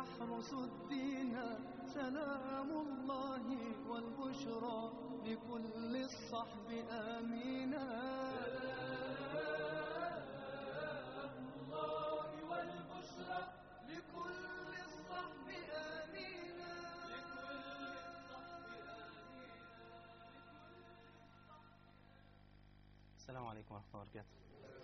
يحرس الدين سلام الله والبشرى لكل الصحب آمينا سلام الله والبشرى لكل الصحب آمينا السلام عليكم ورحمة الله وبركاته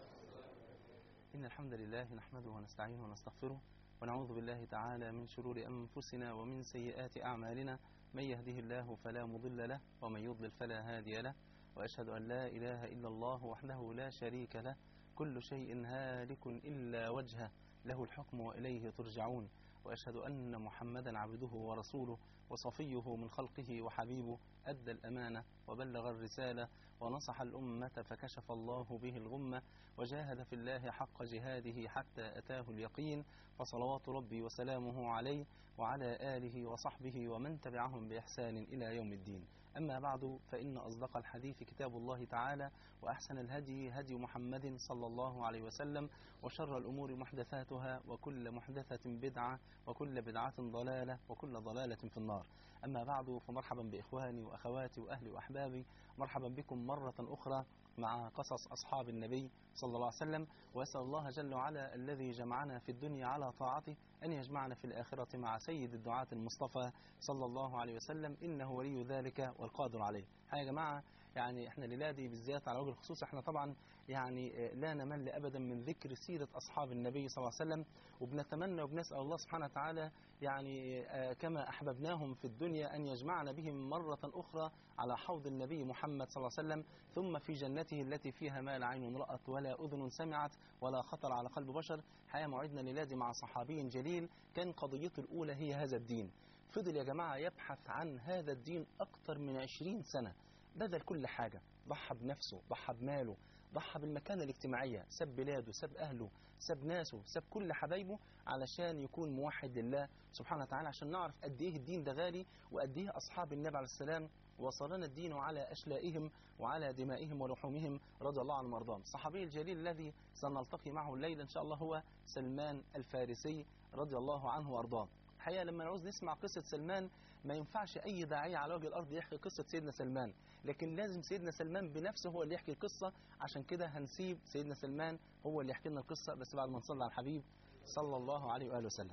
إن الحمد لله نحمده ونستعينه ونستغفره ونعوذ بالله تعالى من شرور أنفسنا ومن سيئات أعمالنا من يهده الله فلا مضل له ومن يضلل فلا هادي له وأشهد أن لا إله إلا الله وحده لا شريك له كل شيء هالك إلا وجهه له الحكم وإليه ترجعون وأشهد أن محمدا عبده ورسوله وصفيه من خلقه وحبيبه أدى الأمانة وبلغ الرسالة ونصح الأمة فكشف الله به الغمة وجاهد في الله حق جهاده حتى أتاه اليقين فصلوات ربي وسلامه عليه وعلى آله وصحبه ومن تبعهم بإحسان إلى يوم الدين أما بعد فإن أصدق الحديث كتاب الله تعالى وأحسن الهدي هدي محمد صلى الله عليه وسلم وشر الأمور محدثاتها وكل محدثة بدعة وكل بدعة ضلالة وكل ضلالة في النار أما بعد فمرحبا بإخواني وأخواتي وأهلي وأحبابي مرحبا بكم مرة أخرى مع قصص أصحاب النبي صلى الله عليه وسلم وأسأل الله جل وعلا الذي جمعنا في الدنيا على طاعته أن يجمعنا في الآخرة مع سيد الدعاة المصطفى صلى الله عليه وسلم إنه ولي ذلك والقادر عليه يا جماعة يعني احنا الليلة دي بالذات على وجه الخصوص احنا طبعا يعني لا نمل أبدا من ذكر سيرة أصحاب النبي صلى الله عليه وسلم وبنتمنى وبنسأل الله سبحانه وتعالى يعني كما أحببناهم في الدنيا أن يجمعنا بهم مرة أخرى على حوض النبي محمد صلى الله عليه وسلم ثم في جنته التي فيها ما لا عين رأت ولا أذن سمعت ولا خطر على قلب بشر حياة موعدنا ليلادي مع صحابي جليل كان قضيته الأولى هي هذا الدين فضل يا جماعة يبحث عن هذا الدين أكثر من عشرين سنة بذل كل حاجة ضحى بنفسه ضحى بماله ضحى بالمكانة الاجتماعية ساب بلاده ساب أهله ساب ناسه ساب كل حبايبه علشان يكون موحد لله سبحانه وتعالى عشان نعرف قد إيه الدين ده غالي وقد إيه أصحاب النبي عليه السلام وصلنا الدين على أشلائهم وعلى دمائهم ولحومهم رضي الله عنهم وارضاهم الصحابي الجليل الذي سنلتقي معه الليلة إن شاء الله هو سلمان الفارسي رضي الله عنه وارضاه الحقيقه لما نعوز نسمع قصه سلمان ما ينفعش اي داعيه على وجه الارض يحكي قصه سيدنا سلمان لكن لازم سيدنا سلمان بنفسه هو اللي يحكي القصه عشان كده هنسيب سيدنا سلمان هو اللي يحكي لنا القصه بس بعد ما نصلي على الحبيب صلى الله عليه واله وسلم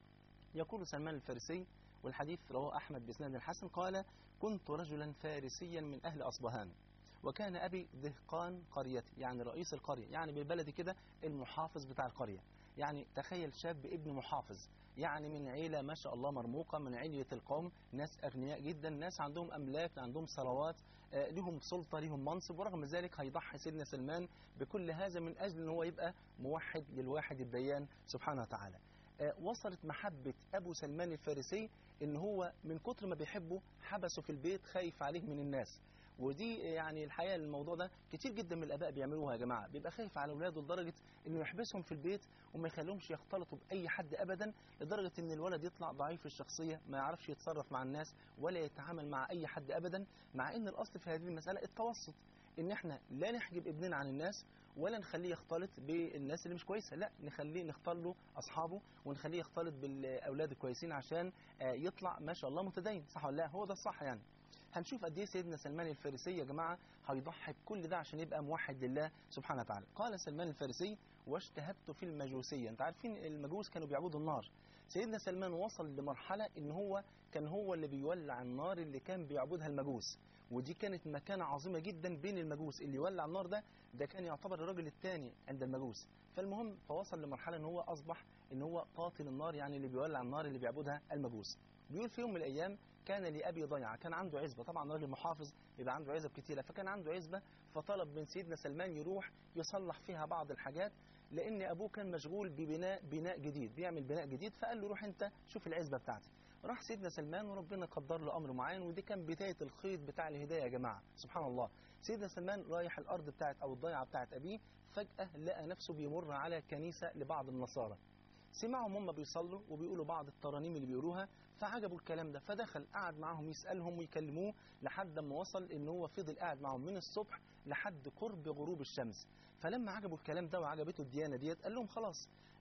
يقول سلمان الفارسي والحديث رواه احمد باسناد الحسن قال كنت رجلا فارسيا من اهل اصبهان وكان ابي دهقان قريتي يعني رئيس القريه يعني بالبلدي كده المحافظ بتاع القريه يعني تخيل شاب ابن محافظ يعني من عيلة ما شاء الله مرموقة من علية القوم ناس أغنياء جدا ناس عندهم أملاك عندهم ثروات آه لهم سلطة لهم منصب ورغم ذلك هيضحي سيدنا سلمان بكل هذا من أجل أن هو يبقى موحد للواحد الديان سبحانه وتعالى آه وصلت محبة أبو سلمان الفارسي إن هو من كتر ما بيحبه حبسه في البيت خايف عليه من الناس ودي يعني الحقيقه الموضوع ده كتير جدا من الاباء بيعملوها يا جماعه بيبقى خايف على اولاده لدرجه انه يحبسهم في البيت وما يخليهمش يختلطوا باي حد ابدا لدرجه ان الولد يطلع ضعيف الشخصيه ما يعرفش يتصرف مع الناس ولا يتعامل مع اي حد ابدا مع ان الاصل في هذه المساله التوسط ان احنا لا نحجب ابننا عن الناس ولا نخليه يختلط بالناس اللي مش كويسه لا نخليه نختار له اصحابه ونخليه يختلط بالاولاد الكويسين عشان يطلع ما شاء الله متدين صح ولا لا هو ده الصح يعني هنشوف قد ايه سيدنا سلمان الفارسي يا جماعه هيضحي بكل ده عشان يبقى موحد لله سبحانه وتعالى قال سلمان الفارسي واجتهدت في المجوسيه انت عارفين المجوس كانوا بيعبدوا النار سيدنا سلمان وصل لمرحله ان هو كان هو اللي بيولع النار اللي كان بيعبدها المجوس ودي كانت مكانه عظيمه جدا بين المجوس اللي يولع النار ده ده كان يعتبر الراجل الثاني عند المجوس فالمهم فوصل لمرحله ان هو اصبح ان هو قاتل النار يعني اللي بيولع النار اللي بيعبدها المجوس بيقول في يوم من الايام كان لابي ضيعه كان عنده عزبه طبعا راجل محافظ يبقى عنده عزب كتيره فكان عنده عزبه فطلب من سيدنا سلمان يروح يصلح فيها بعض الحاجات لان ابوه كان مشغول ببناء بناء جديد بيعمل بناء جديد فقال له روح انت شوف العزبه بتاعتي راح سيدنا سلمان وربنا قدر له امر معين ودي كان بدايه الخيط بتاع الهدايه يا جماعه سبحان الله سيدنا سلمان رايح الارض بتاعت او الضيعه بتاعت ابيه فجاه لقى نفسه بيمر على كنيسه لبعض النصارى سمعهم هم بيصلوا وبيقولوا بعض الترانيم اللي بيقولوها فعجبوا الكلام ده فدخل قعد معاهم يسألهم ويكلموه لحد ما وصل ان هو فضل قاعد معاهم من الصبح لحد قرب غروب الشمس فلما عجبوا الكلام ده وعجبته الديانة ديت قال لهم خلاص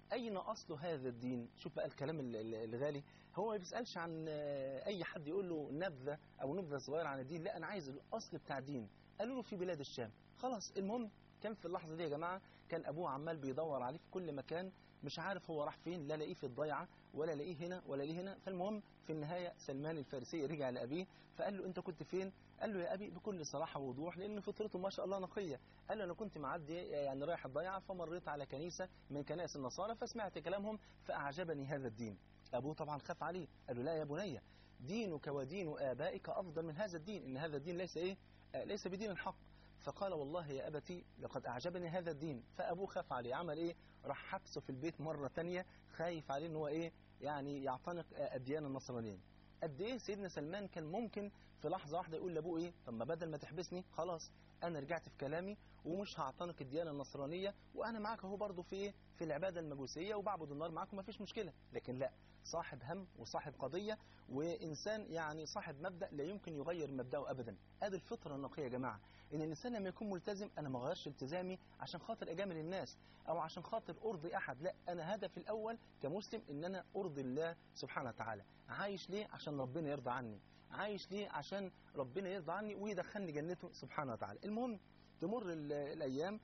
أين أصل هذا الدين شوف بقى الكلام ال- ال- الغالي هو ما بيسألش عن آه، أي حد يقول له نبذة أو نبذة صغيرة عن الدين لا أنا عايز الأصل بتاع الدين قالوا له في بلاد الشام خلاص المهم كان في اللحظة دي يا جماعة كان أبوه عمال بيدور عليه في كل مكان مش عارف هو راح فين لا لاقيه في الضيعة ولا لاقيه هنا ولا ليه هنا فالمهم في النهاية سلمان الفارسي رجع لأبيه فقال له أنت كنت فين قال له يا أبي بكل صراحة ووضوح لأن فطرته ما شاء الله نقية قال له أنا كنت معدي يعني رايح الضيعة فمريت على كنيسة من كنائس النصارى فسمعت كلامهم فأعجبني هذا الدين أبوه طبعا خاف عليه قال له لا يا بني دينك ودين آبائك أفضل من هذا الدين إن هذا الدين ليس إيه آه، ليس بدين الحق فقال والله يا أبتي لقد أعجبني هذا الدين فأبوه خاف عليه عمل إيه راح حبسه في البيت مرة تانية خايف عليه إن هو إيه يعني يعتنق آه، الديانة النصرانية قد إيه سيدنا سلمان كان ممكن في لحظة واحدة يقول لأبوه إيه طب ما بدل ما تحبسني خلاص أنا رجعت في كلامي ومش هعتنق الديانة النصرانية وأنا معاك أهو برضه في إيه في العبادة المجوسية وبعبد النار معاكم ما فيش مشكلة لكن لا صاحب هم وصاحب قضية وإنسان يعني صاحب مبدأ لا يمكن يغير مبدأه أبدا ادي الفطرة النقية يا جماعة إن الإنسان لما يكون ملتزم أنا ما غيرش التزامي عشان خاطر أجامل الناس أو عشان خاطر أرضي أحد لا أنا هدفي الأول كمسلم إن أنا أرضي الله سبحانه وتعالى عايش ليه عشان ربنا يرضى عني عايش ليه عشان ربنا يرضى عني ويدخلني جنته سبحانه وتعالى المهم تمر ال- الأيام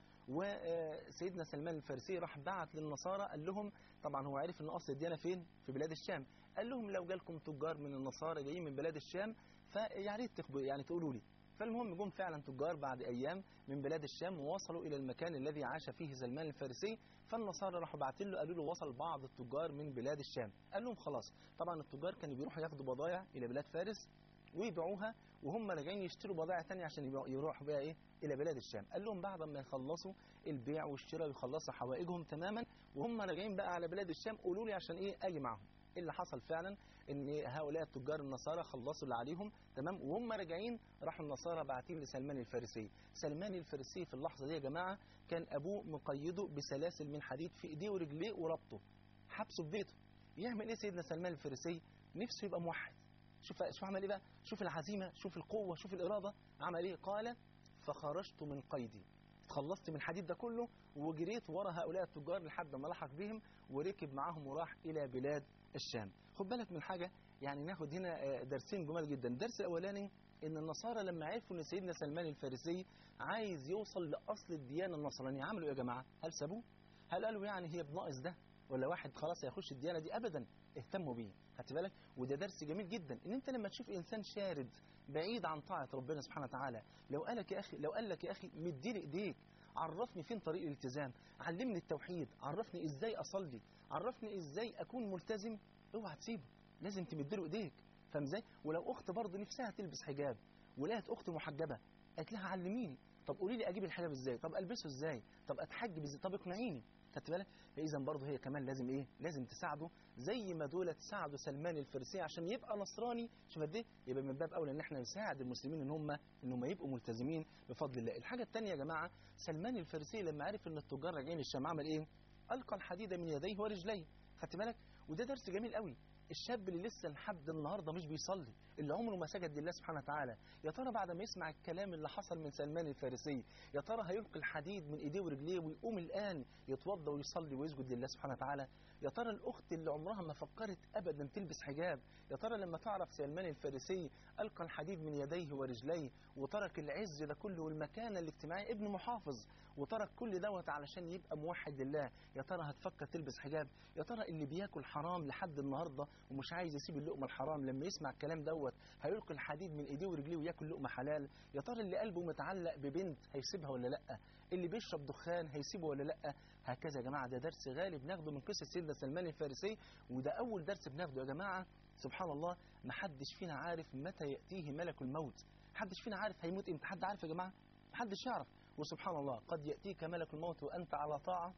وسيدنا سلمان الفارسي راح بعت للنصارى قال لهم طبعا هو عرف ان اصل الديانه فين في بلاد الشام قال لهم لو جالكم تجار من النصارى جايين من بلاد الشام فيا ريت تخبر يعني تقولوا لي فالمهم جم فعلا تجار بعد ايام من بلاد الشام ووصلوا الى المكان الذي عاش فيه سلمان الفارسي فالنصارى راحوا باعتين له قالوا له وصل بعض التجار من بلاد الشام قال لهم خلاص طبعا التجار كانوا بيروحوا ياخدوا بضايع الى بلاد فارس ويبيعوها وهم راجعين يشتروا بضائع تانية عشان يبيعوا- يروحوا بيها ايه الى بلاد الشام قال لهم بعد ما يخلصوا البيع والشراء ويخلصوا حوائجهم تماما وهم راجعين بقى على بلاد الشام قولوا لي عشان ايه اجي معاهم إيه اللي حصل فعلا ان هؤلاء التجار النصارى خلصوا اللي عليهم تمام وهم راجعين راحوا النصارى باعتين لسلمان الفارسي سلمان الفارسي في اللحظه دي يا جماعه كان ابوه مقيده بسلاسل من حديد في ايديه ورجليه وربطه حبسه في بيته يعمل ايه سيدنا سلمان الفارسي نفسه يبقى موحد شوف شوف عمل ايه بقى شوف العزيمه شوف القوه شوف الاراده عمل ايه قال فخرجت من قيدي اتخلصت من الحديد ده كله وجريت ورا هؤلاء التجار لحد ما لحق بهم وركب معاهم وراح الى بلاد الشام خد بالك من حاجه يعني ناخد هنا آه، درسين جمال جدا الدرس الاولاني ان النصارى لما عرفوا ان سيدنا سلمان الفارسي عايز يوصل لاصل الديانه النصرانيه عملوا ايه يا جماعه هل سابوه هل قالوا يعني هي بناقص ده ولا واحد خلاص هيخش الديانه دي ابدا اهتموا بيه خدت بالك وده درس جميل جدا ان انت لما تشوف انسان شارد بعيد عن طاعه ربنا سبحانه وتعالى لو قالك يا اخي لو قال لك يا اخي مديلي ايديك عرفني فين طريق الالتزام علمني التوحيد عرفني ازاي اصلي عرفني ازاي اكون ملتزم اوعى تسيبه لازم تمدله ايديك فاهم ازاي ولو اخت برضه نفسها تلبس حجاب ولقت اخت محجبه قالت لها علميني طب قولي لي اجيب الحجاب ازاي طب البسه ازاي طب اتحجب ازاي طب اقنعيني خدت بالك فاذا برضه هي كمان لازم ايه لازم تساعده زي ما دول ساعدوا سلمان الفارسي عشان يبقى نصراني شوف قد ايه يبقى من باب اولى ان احنا نساعد المسلمين ان هم ان هم يبقوا ملتزمين بفضل الله الحاجه الثانيه يا جماعه سلمان الفارسي لما عرف ان التجار راجعين الشام عمل ايه القى الحديد من يديه ورجليه خدت بالك وده درس جميل قوي الشاب اللي لسه لحد النهارده مش بيصلي اللي عمره ما سجد لله سبحانه وتعالى يا ترى بعد ما يسمع الكلام اللي حصل من سلمان الفارسي يا ترى هيلقي الحديد من ايديه ورجليه ويقوم الان يتوضا ويصلي ويسجد لله سبحانه وتعالى يا ترى الاخت اللي عمرها ما فكرت ابدا تلبس حجاب يا ترى لما تعرف سلمان الفارسي القى الحديد من يديه ورجليه وترك العز ده كله والمكانه الاجتماعيه ابن محافظ وترك كل دوت علشان يبقى موحد لله يا ترى هتفكر تلبس حجاب يا ترى اللي بياكل حرام لحد النهارده ومش عايز يسيب اللقمه الحرام لما يسمع الكلام دوت هيلقي الحديد من ايديه ورجليه وياكل لقمه حلال يا ترى اللي قلبه متعلق ببنت هيسيبها ولا لا اللي بيشرب دخان هيسيبه ولا لا هكذا يا جماعه ده درس غالي بناخده من قصه سيدنا سلمان الفارسي وده اول درس بناخده يا جماعه سبحان الله ما حدش فينا عارف متى ياتيه ملك الموت حدش فينا عارف هيموت امتى حد عارف يا جماعه محدش يعرف وسبحان الله قد ياتيك ملك الموت وانت على طاعه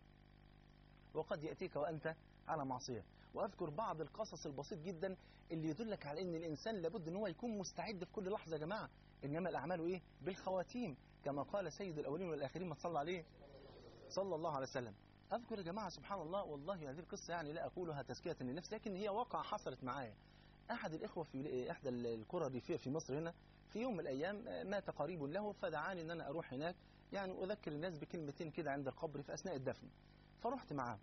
وقد ياتيك وانت على معصيه واذكر بعض القصص البسيط جدا اللي يدلك على ان الانسان لابد ان هو يكون مستعد في كل لحظه يا جماعه انما الاعمال ايه بالخواتيم كما قال سيد الاولين والاخرين ما صلى عليه صلى الله عليه وسلم اذكر يا جماعه سبحان الله والله هذه القصه يعني لا اقولها تزكيه للنفس لكن هي واقعه حصلت معايا احد الاخوه في احدى القرى الريفيه في مصر هنا في يوم من الايام مات قريب له فدعاني ان انا اروح هناك يعني اذكر الناس بكلمتين كده عند القبر في اثناء الدفن فرحت معاه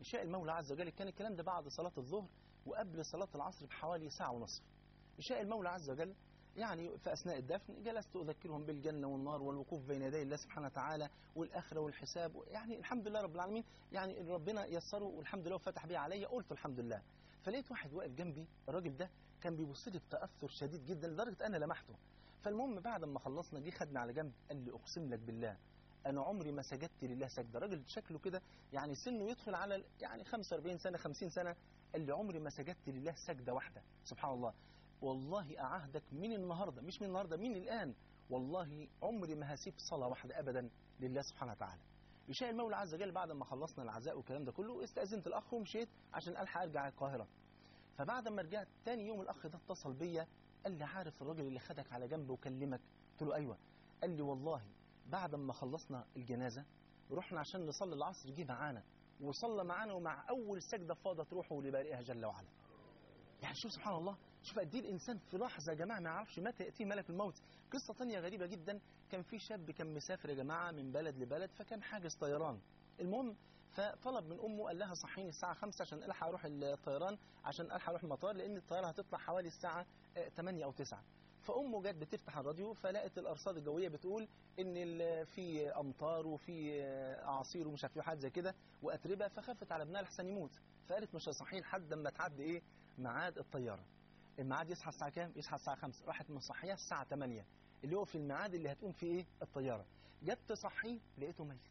يشاء المولى عز وجل كان الكلام ده بعد صلاة الظهر وقبل صلاة العصر بحوالي ساعة ونصف يشاء المولى عز وجل يعني في أثناء الدفن جلست أذكرهم بالجنة والنار والوقوف بين يدي الله سبحانه وتعالى والآخرة والحساب يعني الحمد لله رب العالمين يعني ربنا يسره والحمد لله وفتح بيه عليا قلت الحمد لله فلقيت واحد واقف جنبي الراجل ده كان بيبص لي بتأثر شديد جدا لدرجة أنا لمحته فالمهم بعد ما خلصنا جه خدنا على جنب قال لي أقسم لك بالله أنا عمري ما سجدت لله سجدة راجل شكله كده يعني سنه يدخل على يعني 45 سنة 50 سنة قال لي عمري ما سجدت لله سجدة واحدة سبحان الله والله أعهدك من النهاردة مش من النهاردة من الآن والله عمري ما هسيب صلاة واحدة أبدا لله سبحانه وتعالى يشاء المولى عز وجل بعد ما خلصنا العزاء والكلام ده كله استأذنت الأخ ومشيت عشان ألحق أرجع القاهرة فبعد ما رجعت تاني يوم الأخ ده اتصل بيا قال لي عارف الراجل اللي خدك على جنب وكلمك قلت له أيوة قال لي والله بعد ما خلصنا الجنازة رحنا عشان نصلي العصر جه معانا وصلى معانا ومع أول سجدة فاضت روحه لبارئها جل وعلا يعني شوف سبحان الله شوف قد ايه الانسان في لحظه يا جماعه ما يعرفش متى ياتيه ملك الموت قصه ثانيه غريبه جدا كان في شاب كان مسافر يا جماعه من بلد لبلد فكان حاجز طيران المهم فطلب من امه قال لها صحيني الساعه 5 عشان الحق اروح الطيران عشان الحق اروح المطار لان الطياره هتطلع حوالي الساعه 8 او 9 فامه جت بتفتح الراديو فلقت الارصاد الجويه بتقول ان ال- في امطار وفي اعاصير ومش عارف ايه حاجه زي كده واتربه فخافت على ابنها لحسن يموت فقالت مش هصحيه لحد اما تعدي ايه ميعاد الطياره الميعاد يصحى الساعه كام يصحى الساعه 5 راحت مصحيه الساعه 8 اللي هو في الميعاد اللي هتقوم فيه ايه الطياره جت تصحيه لقيته ميت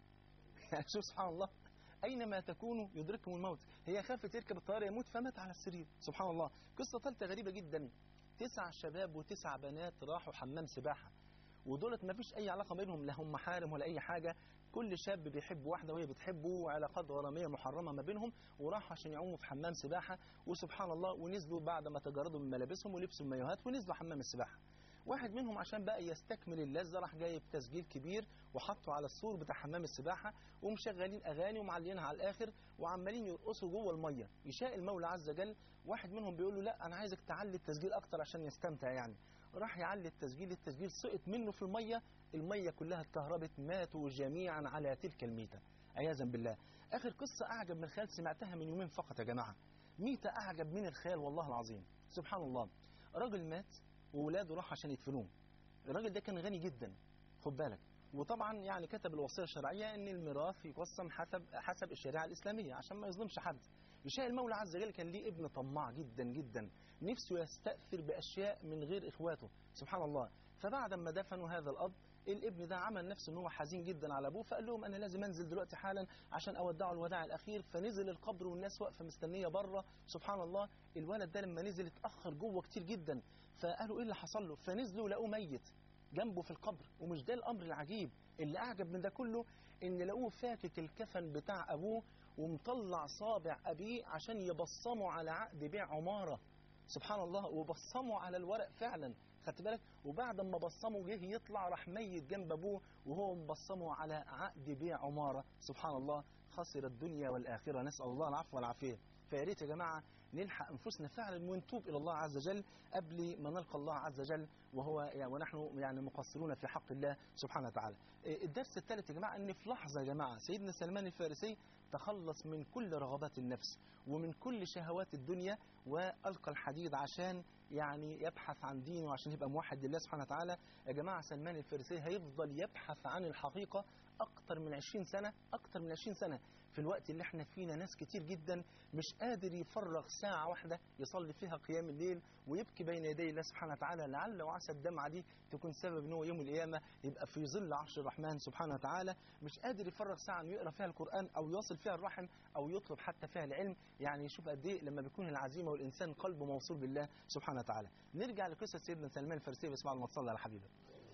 يعني شوف سبحان الله اينما تكونوا يدرككم الموت هي خافت يركب الطياره يموت فمات على السرير سبحان الله قصه ثالثه غريبه جدا تسع شباب وتسع بنات راحوا حمام سباحه ودولت ما فيش اي علاقه بينهم لا هم محارم ولا اي حاجه كل شاب بيحب واحده وهي بتحبه وعلاقات غراميه محرمه ما بينهم وراحوا عشان يعوموا في حمام سباحه وسبحان الله ونزلوا بعد ما تجردوا من ملابسهم ولبسوا المايوهات ونزلوا حمام السباحه واحد منهم عشان بقى يستكمل اللذه راح جايب تسجيل كبير وحطه على السور بتاع حمام السباحه ومشغلين اغاني ومعلينها على الاخر وعمالين يرقصوا جوه الميه يشاء المولى عز وجل واحد منهم بيقول له لا انا عايزك تعلي التسجيل اكتر عشان يستمتع يعني راح يعلي التسجيل التسجيل سقط منه في الميه الميه كلها اتكهربت ماتوا جميعا على تلك الميته عياذا بالله اخر قصه اعجب من الخيال سمعتها من يومين فقط يا جماعه ميته اعجب من الخيال والله العظيم سبحان الله راجل مات وولاده راحوا عشان يدفنوه الراجل ده كان غني جدا خد بالك وطبعا يعني كتب الوصيه الشرعيه ان الميراث يقسم حسب حسب الشريعه الاسلاميه عشان ما يظلمش حد يشاء المولى عز وجل كان ليه ابن طماع جدا جدا نفسه يستأثر بأشياء من غير إخواته سبحان الله فبعد ما دفنوا هذا الأب الابن ده عمل نفسه ان هو حزين جدا على ابوه فقال لهم انا لازم انزل دلوقتي حالا عشان اودعه الوداع الاخير فنزل القبر والناس واقفه مستنيه بره سبحان الله الولد ده لما نزل اتاخر جوه كتير جدا فقالوا ايه اللي حصل له فنزلوا لقوه ميت جنبه في القبر ومش ده الامر العجيب اللي اعجب من ده كله ان لقوه فاكك الكفن بتاع ابوه ومطلع صابع ابيه عشان يبصموا على عقد بيع عماره سبحان الله وبصموا على الورق فعلا خدت بالك وبعد ما بصموا جه يطلع راح ميت جنب ابوه وهو مبصمه على عقد بيع عماره سبحان الله خسر الدنيا والاخره نسال الله العفو والعافيه فيا ريت يا جماعه نلحق انفسنا فعلا ونتوب الى الله عز وجل قبل ما نلقى الله عز وجل وهو يعني ونحن يعني مقصرون في حق الله سبحانه وتعالى. إيه الدرس الثالث يا جماعه ان في لحظه يا جماعه سيدنا سلمان الفارسي تخلص من كل رغبات النفس ومن كل شهوات الدنيا والقى الحديد عشان يعني يبحث عن دينه عشان يبقى موحد لله سبحانه وتعالى يا جماعه سلمان الفارسي هيفضل يبحث عن الحقيقه اكتر من 20 سنه اكتر من 20 سنه في الوقت اللي احنا فينا ناس كتير جدا مش قادر يفرغ ساعة واحدة يصلي فيها قيام الليل ويبكي بين يدي الله سبحانه وتعالى لعل وعسى الدمعة دي تكون سبب ان هو يوم القيامة يبقى في ظل عرش الرحمن سبحانه وتعالى مش قادر يفرغ ساعة انه يقرا فيها القرآن او يصل فيها الرحم او يطلب حتى فيها العلم يعني شوف قد ايه لما بيكون العزيمة والانسان قلبه موصول بالله سبحانه وتعالى نرجع لقصة سيدنا سلمان الفارسي بس بعد ما تصلي على حبيبه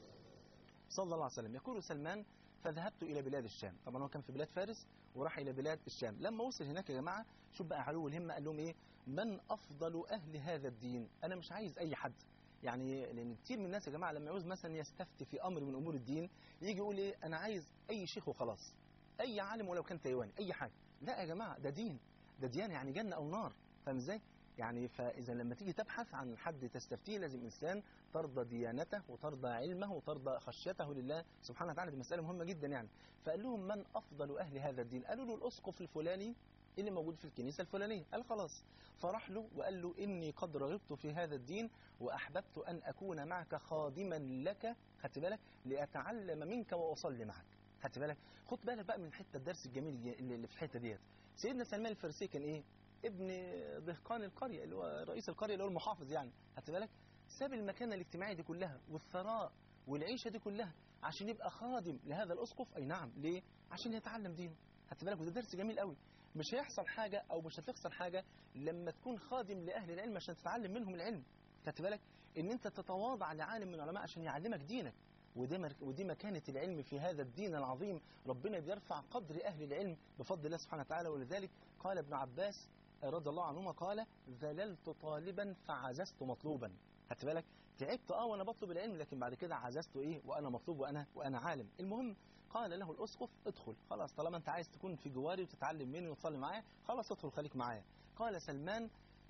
صلى الله عليه وسلم يقول سلمان فذهبت الى بلاد الشام طبعا هو كان في بلاد فارس وراح الى بلاد الشام لما وصل هناك يا جماعه شوف بقى علو الهمه قال لهم ايه من افضل اهل هذا الدين انا مش عايز اي حد يعني لان كتير من الناس يا جماعه لما يعوز مثلا يستفتي في امر من امور الدين يجي يقول ايه انا عايز اي شيخ وخلاص اي عالم ولو كان تايواني اي حاجه لا يا جماعه ده دين ده ديانه يعني جنه او نار فاهم ازاي يعني فاذا لما تيجي تبحث عن حد تستفتيه لازم انسان ترضى ديانته وترضى علمه وترضى خشيته لله سبحانه وتعالى دي مساله مهمه جدا يعني فقال لهم من افضل اهل هذا الدين قالوا له الاسقف الفلاني اللي موجود في الكنيسه الفلانيه قال خلاص فراح له وقال له اني قد رغبت في هذا الدين واحببت ان اكون معك خادما لك خدت بالك لاتعلم منك واصلي معك خدت بالك خد بالك بقى من الحته الدرس الجميل اللي اللي في الحته ديت سيدنا سلمان الفارسي كان ايه ابن دهقان القريه اللي هو رئيس القريه اللي هو المحافظ يعني خدت بالك ساب المكانه الاجتماعيه دي كلها والثراء والعيشه دي كلها عشان يبقى خادم لهذا الاسقف اي نعم ليه عشان يتعلم دينه خدت بالك وده درس جميل قوي مش هيحصل حاجه او مش هتخسر حاجه لما تكون خادم لاهل العلم عشان تتعلم منهم العلم خدت بالك ان انت تتواضع لعالم من العلماء عشان يعلمك دينك ودي مر- ودي مكانة العلم في هذا الدين العظيم ربنا بيرفع قدر أهل العلم بفضل الله سبحانه وتعالى ولذلك قال ابن عباس رضي الله عنهما قال ذللت طالبا فعززت مطلوبا خدت بالك تعبت اه وانا بطلب العلم لكن بعد كده عززت ايه وانا مطلوب وانا وانا عالم المهم قال له الاسقف ادخل خلاص طالما انت عايز تكون في جواري وتتعلم مني وتصلي معايا خلاص ادخل خليك معايا قال سلمان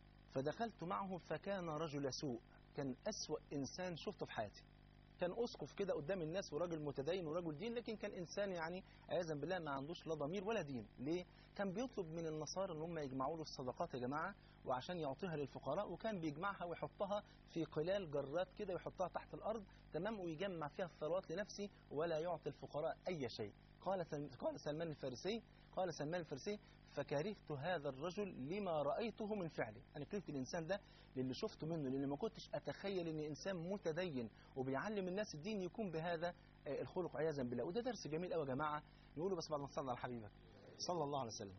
فدخلت معه فكان رجل سوء كان أسوأ إنسان شفته في حياتي كان أسقف كده قدام الناس وراجل متدين ورجل دين لكن كان إنسان يعني عياذا بالله ما عندوش لا ضمير ولا دين ليه؟ كان بيطلب من النصارى ان هم يجمعوا له الصدقات يا جماعة وعشان يعطيها للفقراء وكان بيجمعها ويحطها في قلال جرات كده ويحطها تحت الأرض تمام ويجمع فيها الثروات لنفسه ولا يعطي الفقراء أي شيء قال سل- قال سلمان الفارسي قال سلمان الفارسي فكرهت هذا الرجل لما رأيته من فعله أنا كرهت الإنسان ده للي شفته منه لأن ما كنتش أتخيل أن إنسان متدين وبيعلم الناس الدين يكون بهذا آه، الخلق عياذا بالله وده درس جميل قوي يا جماعة نقوله بس بعد ما نصلي على حبيبك صلى الله عليه وسلم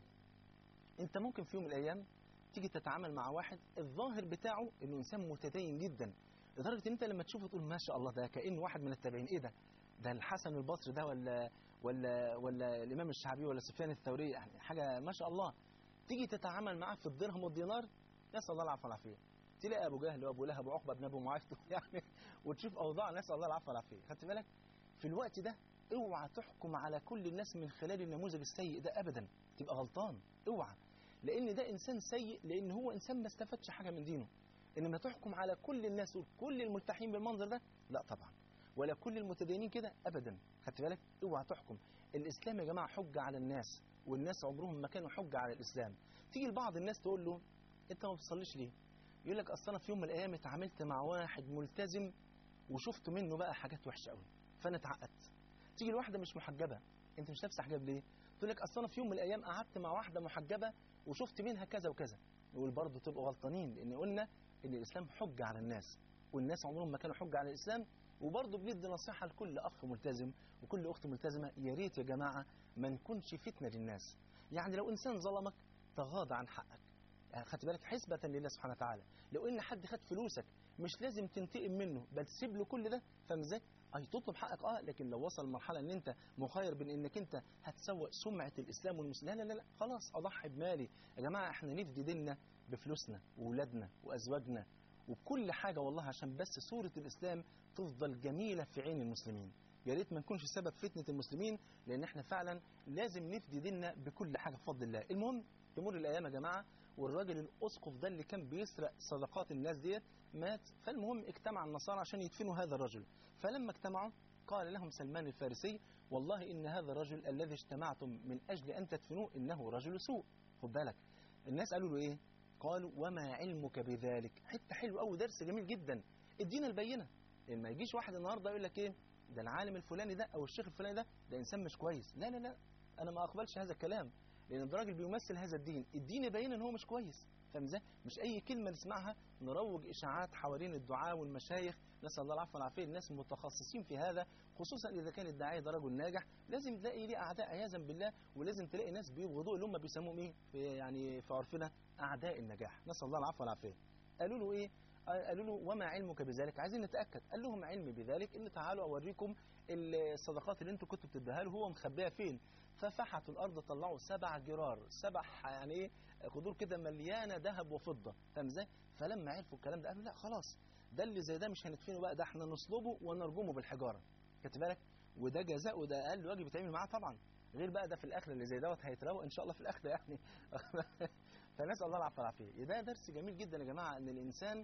أنت ممكن في يوم من الأيام تيجي تتعامل مع واحد الظاهر بتاعه انه انسان متدين جدا لدرجه ان انت لما تشوفه تقول ما شاء الله ده كانه واحد من التابعين ايه ده ده الحسن البصري ده ولا ولا ولا الامام الشعبي ولا سفيان الثوري يعني حاجه ما شاء الله تيجي تتعامل معاه في الدرهم والدينار نسال الله العفو والعافيه تلاقي ابو جهل وابو لهب وعقبه بن ابو معاذ يعني وتشوف اوضاع نسال الله العفو والعافيه خدت بالك في الوقت ده اوعى تحكم على كل الناس من خلال النموذج السيء ده ابدا تبقى غلطان اوعى لان ده انسان سيء لان هو انسان ما استفادش حاجه من دينه انما تحكم على كل الناس وكل الملتحين بالمنظر ده لا طبعا ولا كل المتدينين كده ابدا خدت بالك اوعى تحكم الاسلام يا جماعه حجه على الناس والناس عمرهم ما كانوا حجه على الاسلام تيجي لبعض الناس تقول له انت ما بتصليش ليه يقول لك اصل انا في يوم من الايام اتعاملت مع واحد ملتزم وشفت منه بقى حاجات وحشه قوي فانا اتعقدت تيجي لواحده مش محجبه انت مش لابسه حجاب ليه تقول لك اصل انا في يوم من الايام قعدت مع واحده محجبه وشفت منها كذا وكذا نقول برضه تبقوا غلطانين لان قلنا ان الاسلام حجه على الناس والناس عمرهم ما كانوا حجه على الاسلام وبرضه بندي نصيحه لكل اخ ملتزم وكل اخت ملتزمه يا ريت يا جماعه ما نكونش فتنه للناس يعني لو انسان ظلمك تغاضى عن حقك يعني خدت بالك حسبة لله سبحانه وتعالى لو ان حد خد فلوسك مش لازم تنتقم منه بل تسيب له كل ده فاهم ازاي اي تطلب حقك اه لكن لو وصل لمرحله ان انت مخير بين انك انت هتسوق سمعه الاسلام والمسلمين لا لا لا خلاص اضحي بمالي يا جماعه احنا نفدي ديننا بفلوسنا واولادنا وازواجنا وكل حاجه والله عشان بس صوره الاسلام تفضل جميله في عين المسلمين يا ريت ما نكونش سبب فتنه المسلمين لان احنا فعلا لازم نفدي ديننا بكل حاجه بفضل الله المهم تمر الايام يا جماعه والراجل الاسقف ده اللي كان بيسرق صدقات الناس ديت مات فالمهم اجتمع النصارى عشان يدفنوا هذا الرجل فلما اجتمعوا قال لهم سلمان الفارسي والله ان هذا الرجل الذي اجتمعتم من اجل ان تدفنوه انه رجل سوء خد بالك الناس قالوا له ايه قالوا وما علمك بذلك حته حلو قوي درس جميل جدا ادينا البينه لان ما يجيش واحد النهارده يقول لك ايه ده العالم الفلاني ده او الشيخ الفلاني ده ده انسان مش كويس لا لا لا انا ما اقبلش هذا الكلام لان ده راجل بيمثل هذا الدين الدين يبين ان هو مش كويس فاهم ازاي مش اي كلمه نسمعها نروج اشاعات حوالين الدعاء والمشايخ نسال الله العفو والعافيه الناس متخصصين في هذا خصوصا اذا كان الداعيه ده رجل ناجح لازم تلاقي ليه اعداء عياذا بالله ولازم تلاقي ناس بيبغضوه اللي هم بيسموهم ايه في يعني في عرفنا اعداء النجاح نسال الله العفو والعافيه قالوا له ايه قالوا له وما علمك بذلك عايزين نتاكد قال لهم علمي بذلك ان تعالوا اوريكم الصدقات اللي انتوا كنتوا بتديها له هو مخبيها فين ففحتوا الارض طلعوا سبع جرار سبع يعني ايه قدور كده مليانه ذهب وفضه فاهم ازاي فلما عرفوا الكلام ده قالوا لا خلاص ده اللي زي ده مش هندفنه بقى ده احنا نصلبه ونرجمه بالحجاره خدت بالك وده جزاء وده اقل واجب يتعمل معاه طبعا غير بقى ده في الاخر اللي زي دوت هيتروق ان شاء الله في الاخر يعني فنسال الله العفو والعافيه ده درس جميل جدا يا جماعه ان الانسان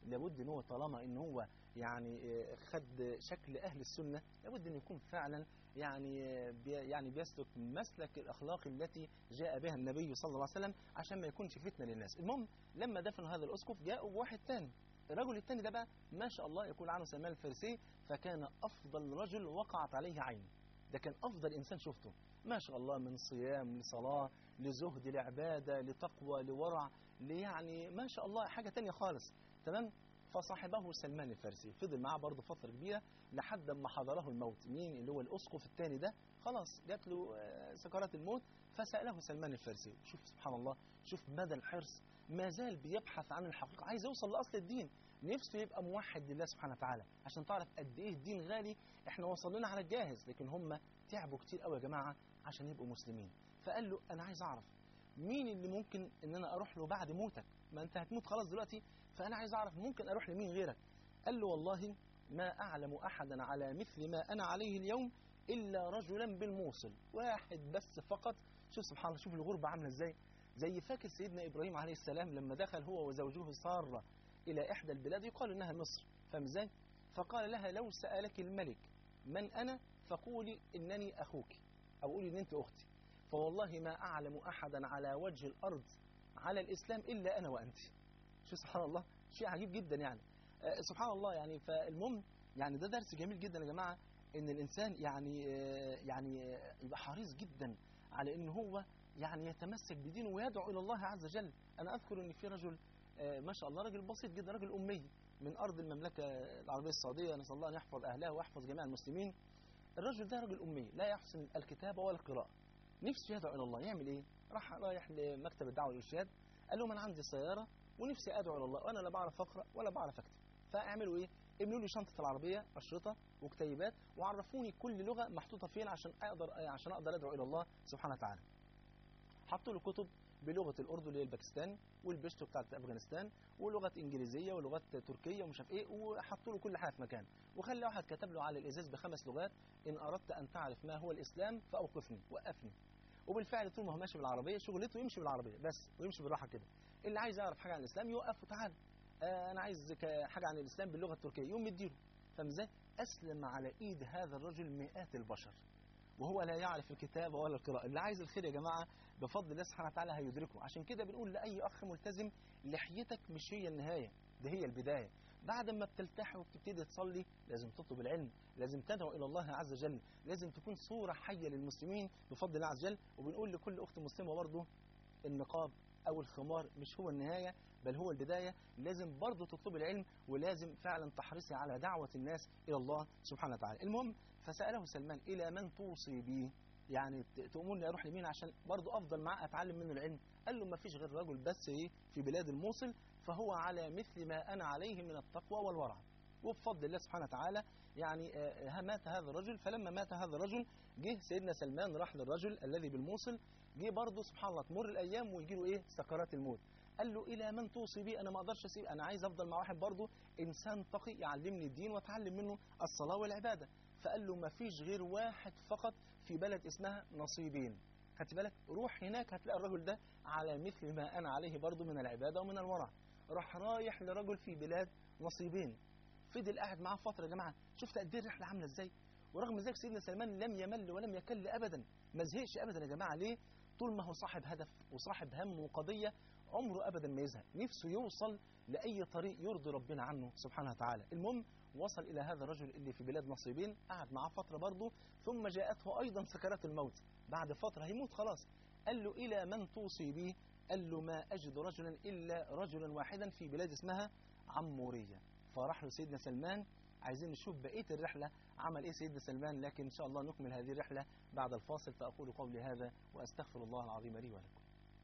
لابد ان هو طالما ان هو يعني آه، خد شكل اهل السنه لابد ان يكون فعلا يعني آه، بي يعني بيسلك مسلك الاخلاق التي جاء بها النبي صلى الله عليه وسلم عشان ما يكونش فتنه للناس المهم لما دفنوا هذا الاسقف جاءوا بواحد تاني الرجل التاني ده بقى ما شاء الله يقول عنه سلمان الفارسي فكان افضل رجل وقعت عليه عين ده كان افضل انسان شفته ما شاء الله من صيام لصلاه لزهد لعباده لتقوى لورع ليعني ما شاء الله حاجه تانية خالص تمام فصاحبه سلمان الفارسي فضل معاه برضه فتره كبيره لحد ما حضره الموت مين اللي هو الاسقف الثاني ده خلاص جات له آه، سكرات الموت فساله سلمان الفارسي شوف سبحان الله شوف مدى الحرص ما زال بيبحث عن الحقيقه عايز يوصل لاصل الدين نفسه يبقى موحد لله سبحانه وتعالى عشان تعرف قد ايه الدين غالي احنا وصلنا على الجاهز لكن هم تعبوا كتير قوي يا جماعه عشان يبقوا مسلمين فقال له انا عايز اعرف مين اللي ممكن ان انا اروح له بعد موتك ما انت هتموت خلاص دلوقتي فانا عايز اعرف ممكن اروح لمين غيرك قال له والله ما اعلم احدا على مثل ما انا عليه اليوم الا رجلا بالموصل واحد بس فقط شوف سبحان الله شوف الغربه عامله ازاي زي فاكر سيدنا ابراهيم عليه السلام لما دخل هو وزوجه ساره الى احدى البلاد يقال انها مصر فاهم ازاي فقال لها لو سالك الملك من انا فقولي انني اخوك او قولي ان انت اختي فوالله ما اعلم احدا على وجه الارض على الاسلام الا انا وانت شو سبحان الله شيء عجيب جدا يعني آه، سبحان الله يعني فالمهم يعني ده درس جميل جدا يا جماعه ان الانسان يعني آه، يعني آه، يبقى حريص جدا على ان هو يعني يتمسك بدينه ويدعو الى الله عز وجل انا اذكر ان في رجل آه، ما شاء الله راجل بسيط جدا راجل امي من ارض المملكه العربيه السعوديه نسال الله ان يحفظ اهلها ويحفظ جميع المسلمين الرجل ده راجل امي لا يحسن الكتابه ولا القراءه نفسه يدعو الى الله يعمل ايه راح رايح لمكتب الدعوه والارشاد قال لهم انا عندي سياره ونفسي ادعو الى الله وانا لا بعرف اقرا ولا بعرف اكتب فاعملوا ايه املوا لي شنطه العربيه اشرطه وكتيبات وعرفوني كل لغه محطوطه فين عشان اقدر عشان اقدر ادعو الى الله سبحانه وتعالى حطوا له كتب بلغه الاردن اللي هي الباكستان والبشتو بتاعت افغانستان ولغه انجليزيه ولغات تركيه ومش عارف ايه وحطوا له كل حاجه في مكان وخلى واحد كتب له على الازاز بخمس لغات ان اردت ان تعرف ما هو الاسلام فاوقفني وقفني وبالفعل طول ما هو ماشي بالعربيه شغلته يمشي بالعربيه بس ويمشي بالراحه كده اللي عايز يعرف حاجه عن الاسلام يوقف وتعالى آه انا عايز ك- حاجه عن الاسلام باللغه التركيه يقوم مديله فاهم ازاي اسلم على ايد هذا الرجل مئات البشر وهو لا يعرف الكتابه ولا القراءه اللي عايز الخير يا جماعه بفضل الله سبحانه وتعالى هيدركه عشان كده بنقول لاي اخ ملتزم لحيتك مش هي النهايه ده هي البدايه بعد ما بتلتحي وبتبتدي تصلي لازم تطلب العلم لازم تدعو الى الله عز وجل لازم تكون صوره حيه للمسلمين بفضل الله عز وجل وبنقول لكل اخت مسلمه برضه النقاب او الخمار مش هو النهايه بل هو البدايه لازم برضه تطلب العلم ولازم فعلا تحرصي على دعوه الناس الى الله سبحانه وتعالى المهم فساله سلمان الى من توصي بي يعني ت- تأمرني اروح لمين عشان برضه افضل معاه اتعلم منه العلم قال له ما فيش غير رجل بس ايه في بلاد الموصل فهو على مثل ما انا عليه من التقوى والورع وبفضل الله سبحانه وتعالى يعني آه، آه، مات هذا الرجل فلما مات هذا الرجل جه سيدنا سلمان راح للرجل الذي بالموصل جه برضه سبحان الله تمر الايام ويجي له ايه سكرات الموت قال له الى من توصي بي انا ما اقدرش اسيب انا عايز افضل مع واحد برضه انسان تقي يعلمني الدين واتعلم منه الصلاه والعباده فقال له ما فيش غير واحد فقط في بلد اسمها نصيبين خدت بالك روح هناك هتلاقي الرجل ده على مثل ما انا عليه برضه من العباده ومن الورع راح رايح لرجل في بلاد نصيبين فضل قاعد معاه فتره يا جماعه شفت قد ايه الرحله عامله ازاي ورغم ذلك سيدنا سلمان لم يمل ولم يكل ابدا ما زهقش ابدا يا جماعه ليه طول ما هو صاحب هدف وصاحب هم وقضيه عمره ابدا ما يزهق نفسه يوصل لاي طريق يرضي ربنا عنه سبحانه وتعالى المهم وصل الى هذا الرجل اللي في بلاد نصيبين قعد معاه فتره برضه ثم جاءته ايضا سكرات الموت بعد فتره هيموت خلاص قال له الى من توصي بي قال له ما اجد رجلا الا رجلا واحدا في بلاد اسمها عموريه فراح له سيدنا سلمان عايزين نشوف بقيه الرحله عمل ايه سيدنا سلمان لكن ان شاء الله نكمل هذه الرحله بعد الفاصل فاقول قولي هذا واستغفر الله العظيم لي ولكم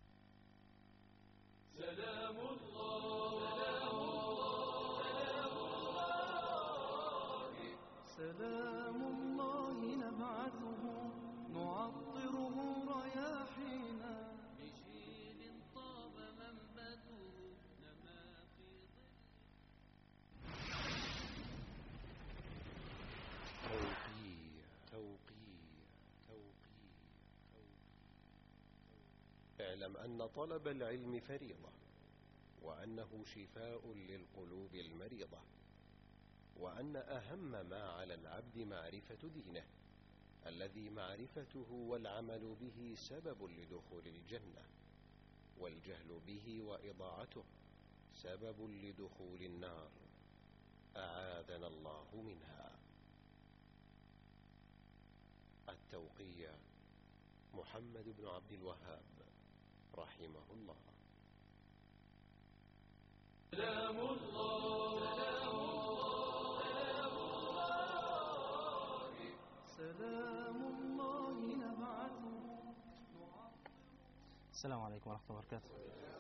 سلام الله نبعثه نعطره رياحينا بشيل طاب منبته نما في توقيع توقيع توقيع توقيع اعلم أن طلب العلم فريضة وأنه شفاء للقلوب المريضة وأن أهم ما على العبد معرفة دينه الذي معرفته والعمل به سبب لدخول الجنة والجهل به وإضاعته سبب لدخول النار أعاذنا الله منها التوقيع محمد بن عبد الوهاب رحمه الله سلام الله نبعثه السلام عليكم ورحمة الله وبركاته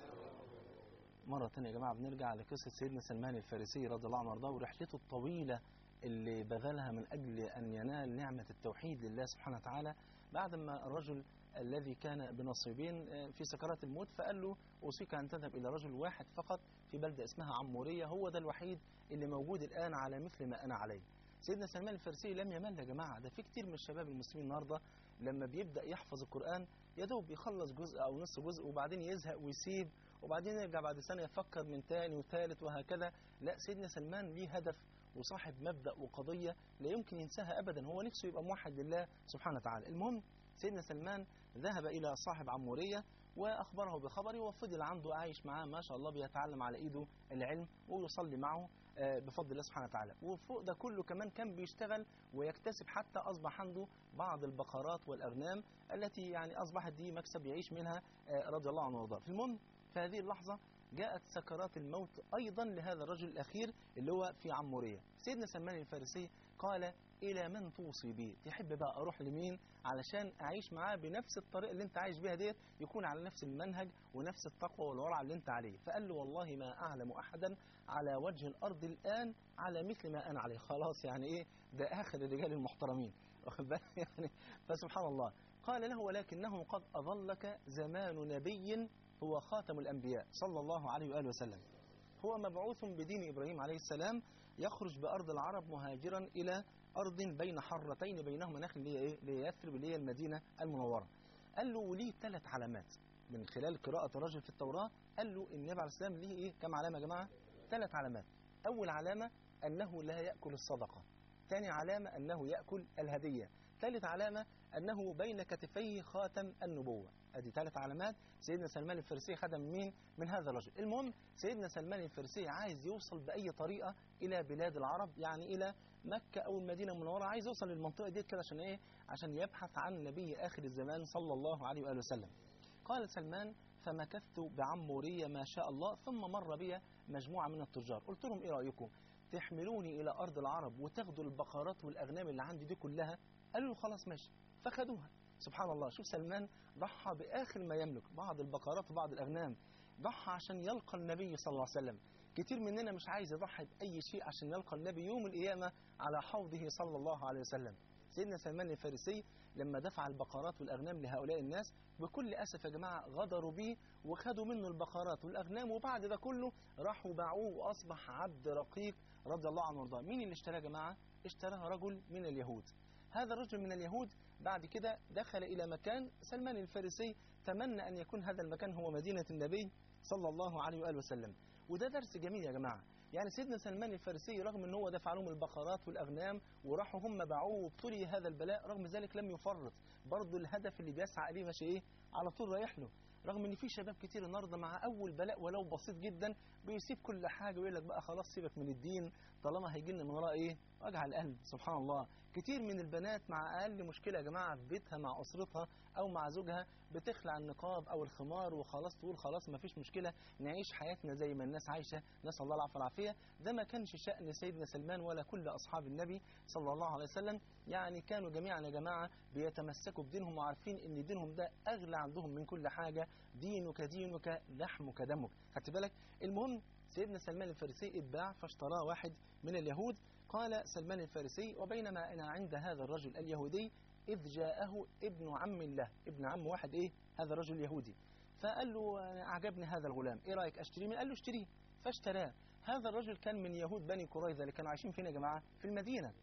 مرة تانية يا جماعة بنرجع لقصة سيدنا سلمان الفارسي رضي الله عنه وارضاه ورحلته الطويلة اللي بذلها من أجل أن ينال نعمة التوحيد لله سبحانه وتعالى بعد ما الرجل الذي كان بنصيبين في سكرات الموت فقال له أوصيك أن تذهب إلى رجل واحد فقط في بلدة اسمها عمورية هو ده الوحيد اللي موجود الآن على مثل ما أنا عليه سيدنا سلمان الفارسي لم يمل يا جماعة ده في كتير من الشباب المسلمين النهاردة لما بيبدأ يحفظ القرآن يا دوب يخلص جزء أو نص جزء وبعدين يزهق ويسيب وبعدين يرجع بعد سنة يفكر من تاني وثالث وهكذا لا سيدنا سلمان ليه هدف وصاحب مبدأ وقضية لا يمكن ينساها أبدا هو نفسه يبقى موحد لله سبحانه وتعالى المهم سيدنا سلمان ذهب إلى صاحب عمورية وأخبره بخبره وفضل عنده عايش معاه ما شاء الله بيتعلم على إيده العلم ويصلي معه آه، بفضل الله سبحانه وتعالى وفوق ده كله كمان كان بيشتغل ويكتسب حتى أصبح عنده بعض البقرات والأغنام التي يعني أصبحت دي مكسب يعيش منها آه، رضي الله عنه وارضاه في المهم في هذه اللحظة جاءت سكرات الموت أيضا لهذا الرجل الأخير اللي هو في عمورية سيدنا سلمان الفارسي قال إلى من توصي بي تحب بقى أروح لمين علشان أعيش معاه بنفس الطريقة اللي أنت عايش بيها ديت يكون على نفس المنهج ونفس التقوى والورع اللي أنت عليه فقال له والله ما أعلم أحدا على وجه الأرض الآن على مثل ما أنا عليه خلاص يعني إيه ده آخر الرجال المحترمين واخد بالك؟ يعني فسبحان الله قال له ولكنه قد أظلك زمان نبي هو خاتم الأنبياء صلى الله عليه وآله وسلم هو مبعوث بدين إبراهيم عليه السلام يخرج بأرض العرب مهاجرا إلى أرض بين حرتين بينهما نخل اللي هي إيه؟ اللي هي يثرب اللي هي المدينة المنورة قال له وليه ثلاث علامات من خلال قراءة الرجل في التوراة قال له النبي عليه السلام ليه إيه كم علامة يا جماعة ثلاث علامات أول علامة أنه لا يأكل الصدقة ثاني علامة أنه يأكل الهدية ثالث علامة أنه بين كتفيه خاتم النبوة ادي ثلاث علامات سيدنا سلمان الفارسي خدم مين من هذا الرجل المهم سيدنا سلمان الفارسي عايز يوصل بأي طريقة إلى بلاد العرب يعني إلى مكة أو المدينة المنورة عايز يوصل للمنطقة دي كده عشان إيه عشان يبحث عن نبي آخر الزمان صلى الله عليه وآله وسلم قال سلمان فمكثت بعمورية ما شاء الله ثم مر بي مجموعة من التجار قلت لهم إيه رأيكم تحملوني إلى أرض العرب وتاخدوا البقرات والأغنام اللي عندي دي كلها قالوا له خلاص ماشي فخدوها سبحان الله شوف سلمان ضحى بآخر ما يملك بعض البقرات وبعض الأغنام ضحى عشان يلقى النبي صلى الله عليه وسلم كتير مننا مش عايز يضحي بأي شيء عشان يلقى النبي يوم القيامة على حوضه صلى الله عليه وسلم سيدنا سلمان الفارسي لما دفع البقرات والأغنام لهؤلاء الناس بكل أسف يا جماعة غدروا به وخدوا منه البقرات والأغنام وبعد ده كله راحوا باعوه وأصبح عبد رقيق رضي الله عنه وارضاه مين اللي اشتراه يا جماعة؟ اشتراه رجل من اليهود هذا الرجل من اليهود بعد كده دخل إلى مكان سلمان الفارسي تمنى أن يكون هذا المكان هو مدينة النبي صلى الله عليه وآله وسلم وده درس جميل يا جماعة يعني سيدنا سلمان الفارسي رغم ان هو دفع لهم البقرات والاغنام وراحوا هم باعوه وابتلي هذا البلاء رغم ذلك لم يفرط برضه الهدف اللي بيسعى اليه ماشي ايه على طول رايح له رغم ان في شباب كتير النهارده مع اول بلاء ولو بسيط جدا بيسيب كل حاجه ويقول لك بقى خلاص سيبك من الدين طالما هيجي لنا من وراه ايه وجع القلب سبحان الله كتير من البنات مع اقل مشكله يا جماعه في بيتها مع اسرتها او مع زوجها بتخلع النقاب او الخمار وخلاص تقول خلاص ما فيش مشكله نعيش حياتنا زي ما الناس عايشه نسال الله العافيه والعافيه ده ما كانش شان سيدنا سلمان ولا كل اصحاب النبي صلى الله عليه وسلم يعني كانوا جميعا يا جماعه بيتمسكوا بدينهم وعارفين ان دينهم ده اغلى عندهم من كل حاجه دينك دينك لحمك دمك خدت بالك المهم سيدنا سلمان الفارسي اتباع فاشتراه واحد من اليهود قال سلمان الفارسي وبينما انا عند هذا الرجل اليهودي إذ جاءه ابن عم له ابن عم واحد إيه هذا الرجل يهودي فقال له أعجبني هذا الغلام إيه رأيك أشتريه من قال له اشتريه فاشتراه هذا الرجل كان من يهود بني قريظة اللي كانوا عايشين فين يا جماعة في المدينة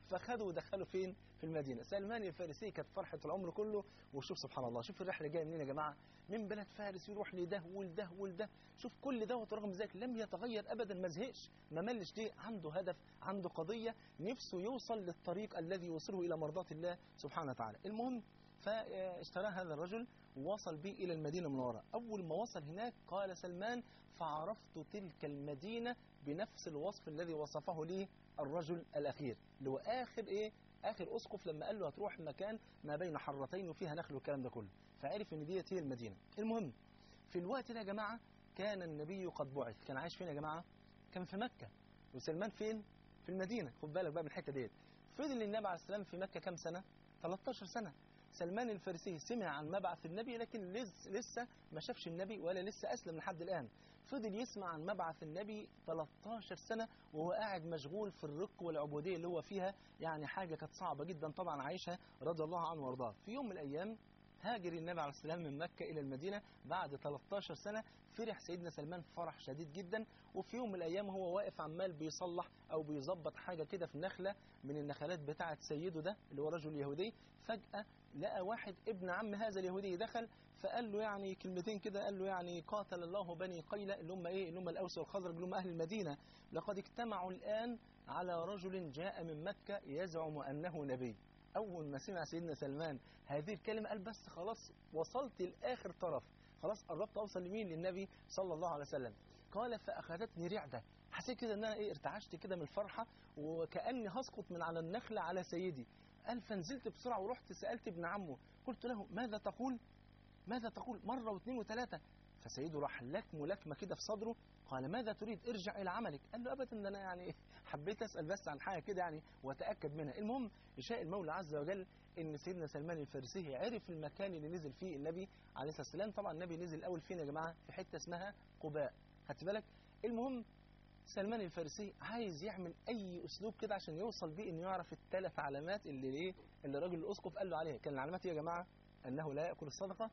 فخدوا ودخلوا فين في المدينه سلمان الفارسي كانت فرحه العمر كله وشوف سبحان الله شوف الرحله جايه منين يا جماعه من بلد فارس يروح لده ولده ولده شوف كل دوت ورغم ذلك لم يتغير ابدا ما زهقش ما ملش ليه عنده هدف عنده قضيه نفسه يوصل للطريق الذي يوصله الى مرضاه الله سبحانه وتعالى المهم فاشترى هذا الرجل ووصل به إلى المدينة المنورة أول ما وصل هناك قال سلمان فعرفت تلك المدينة بنفس الوصف الذي وصفه لي الرجل الأخير اللي هو آخر إيه آخر أسقف لما قال له هتروح مكان ما بين حرتين وفيها نخل والكلام ده كله فعرف إن ديت هي المدينة المهم في الوقت ده يا جماعة كان النبي قد بعث كان عايش فين يا جماعة كان في مكة وسلمان فين في المدينة خد بالك بقى من الحتة ديت فضل النبي عليه السلام في مكة كام سنة 13 سنة سلمان الفارسي سمع عن مبعث النبي لكن لسه ما شافش النبي ولا لسه أسلم لحد الآن فضل يسمع عن مبعث النبي 13 سنة وهو قاعد مشغول في الرق والعبودية اللي هو فيها يعني حاجة كانت صعبة جدا طبعا عايشها رضي الله عنه وارضاه في يوم من الأيام هاجر النبي عليه السلام من مكة إلى المدينة بعد 13 سنة فرح سيدنا سلمان فرح شديد جدا وفي يوم من الأيام هو واقف عمال بيصلح أو بيظبط حاجة كده في نخلة من النخلات بتاعة سيده ده اللي هو رجل يهودي فجأة لقى واحد ابن عم هذا اليهودي دخل فقال له يعني كلمتين كده قال له يعني قاتل الله بني قيلة اللي هم ايه اللي هم الاوس والخزرج اللي هم اهل المدينة لقد اجتمعوا الان على رجل جاء من مكة يزعم انه نبي اول ما سمع سيدنا سلمان هذه الكلمة قال بس خلاص وصلت لاخر طرف خلاص قربت اوصل لمين للنبي صلى الله عليه وسلم قال فاخذتني رعدة حسيت كده ان انا ايه ارتعشت كده من الفرحة وكأني هسقط من على النخلة على سيدي قال فنزلت بسرعة ورحت سألت ابن عمه قلت له ماذا تقول ماذا تقول مرة واثنين وثلاثة فسيده راح لكم لكمة كده في صدره قال ماذا تريد ارجع إلى عملك قال له أبدا ده أنا يعني حبيت أسأل بس عن حاجة كده يعني وأتأكد منها المهم يشاء المولى عز وجل إن سيدنا سلمان الفارسي عرف المكان اللي نزل فيه النبي عليه الصلاة والسلام طبعا النبي نزل الأول فين يا جماعة في حتة اسمها قباء خدت بالك المهم سلمان الفارسي عايز يعمل اي اسلوب كده عشان يوصل بيه انه يعرف الثلاث علامات اللي ايه اللي الراجل الاسقف قال له عليها كان العلامات يا جماعه انه لا ياكل الصدقه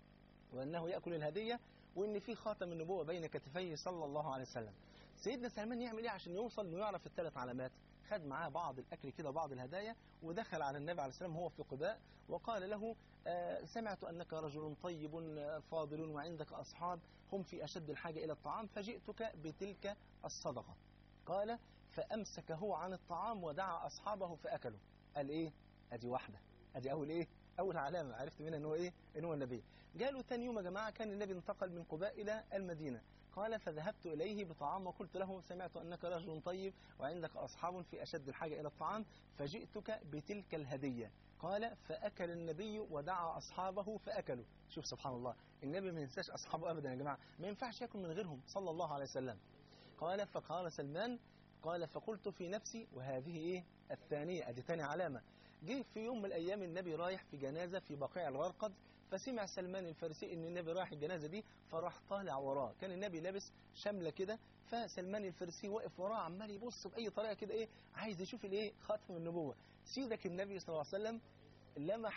وانه ياكل الهديه وان في خاتم النبوه بين كتفيه صلى الله عليه وسلم سيدنا سلمان يعمل ايه عشان يوصل انه يعرف الثلاث علامات خد معاه بعض الاكل كده بعض الهدايا ودخل على النبي عليه السلام وهو في قباء وقال له آه سمعت انك رجل طيب فاضل وعندك اصحاب هم في اشد الحاجه الى الطعام فجئتك بتلك الصدقه قال فامسك هو عن الطعام ودعا اصحابه فاكلوا قال ايه ادي واحده ادي اول ايه اول علامه عرفت منها ان هو ايه ان هو النبي قالوا ثاني يوم يا جماعه كان النبي انتقل من قباء الى المدينه قال فذهبت إليه بطعام وقلت له سمعت أنك رجل طيب وعندك أصحاب في أشد الحاجة إلى الطعام فجئتك بتلك الهدية قال فأكل النبي ودعا أصحابه فأكلوا شوف سبحان الله النبي ما ينساش أصحابه أبدا يا جماعة ما ينفعش يأكل من غيرهم صلى الله عليه وسلم قال فقال سلمان قال فقلت في نفسي وهذه إيه الثانية أدي ثاني علامة جه في يوم من الأيام النبي رايح في جنازة في بقيع الغرقد فسمع سلمان الفارسي ان النبي رايح الجنازه دي فراح طالع وراه كان النبي لابس شمله كده فسلمان الفارسي واقف وراه عمال يبص باي طريقه كده ايه عايز يشوف الايه خاتم النبوه سيدك النبي صلى الله عليه وسلم لمح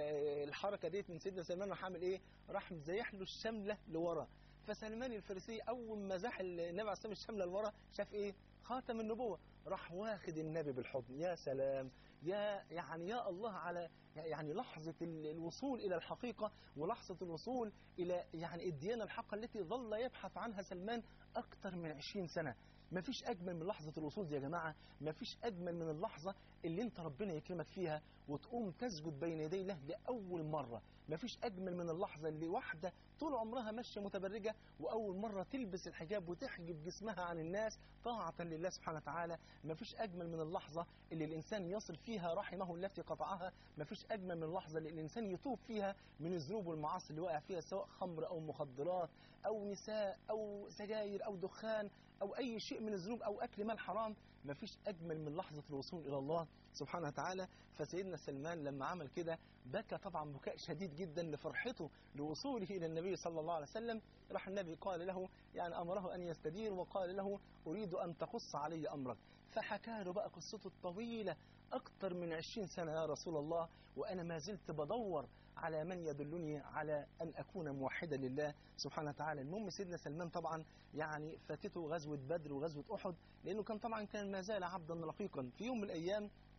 الحركه ديت من سيدنا سلمان راح عامل ايه راح مزيح له الشمله لورا فسلمان الفارسي اول ما زاح النبي عليه الصلاه الشمله لورا شاف ايه خاتم النبوه راح واخد النبي بالحضن يا سلام يا يعني يا الله على يعني لحظة الوصول إلى الحقيقة ولحظة الوصول إلى يعني الديانة الحقة التي ظل يبحث عنها سلمان أكثر من 20 سنة ما فيش أجمل من لحظة الوصول دي يا جماعة ما فيش أجمل من اللحظة اللي أنت ربنا يكرمك فيها وتقوم تسجد بين يدي الله لأول مرة ما فيش أجمل من اللحظة اللي واحدة طول عمرها ماشية متبرجة وأول مرة تلبس الحجاب وتحجب جسمها عن الناس طاعة لله سبحانه وتعالى ما فيش أجمل من اللحظة اللي الإنسان يصل فيها رحمه التي قطعها ما فيش أجمل من اللحظة اللي الإنسان يتوب فيها من الذنوب والمعاصي اللي وقع فيها سواء خمر أو مخدرات أو نساء أو سجاير أو دخان أو أي شيء من الذنوب أو أكل مال حرام ما فيش أجمل من لحظة الوصول إلى الله سبحانه وتعالى فسيدنا سلمان لما عمل كده بكى طبعا بكاء شديد جدا لفرحته لوصوله إلى النبي صلى الله عليه وسلم راح النبي قال له يعني أمره أن يستدير وقال له أريد أن تقص علي أمرك فحكى له بقى قصته الطويلة أكثر من عشرين سنة يا رسول الله وأنا ما زلت بدور على من يدلني على أن أكون موحدا لله سبحانه وتعالى المهم سيدنا سلمان طبعا يعني فاتته غزوة بدر وغزوة أحد لأنه كان طبعا كان ما زال عبدا رقيقا في يوم من الأيام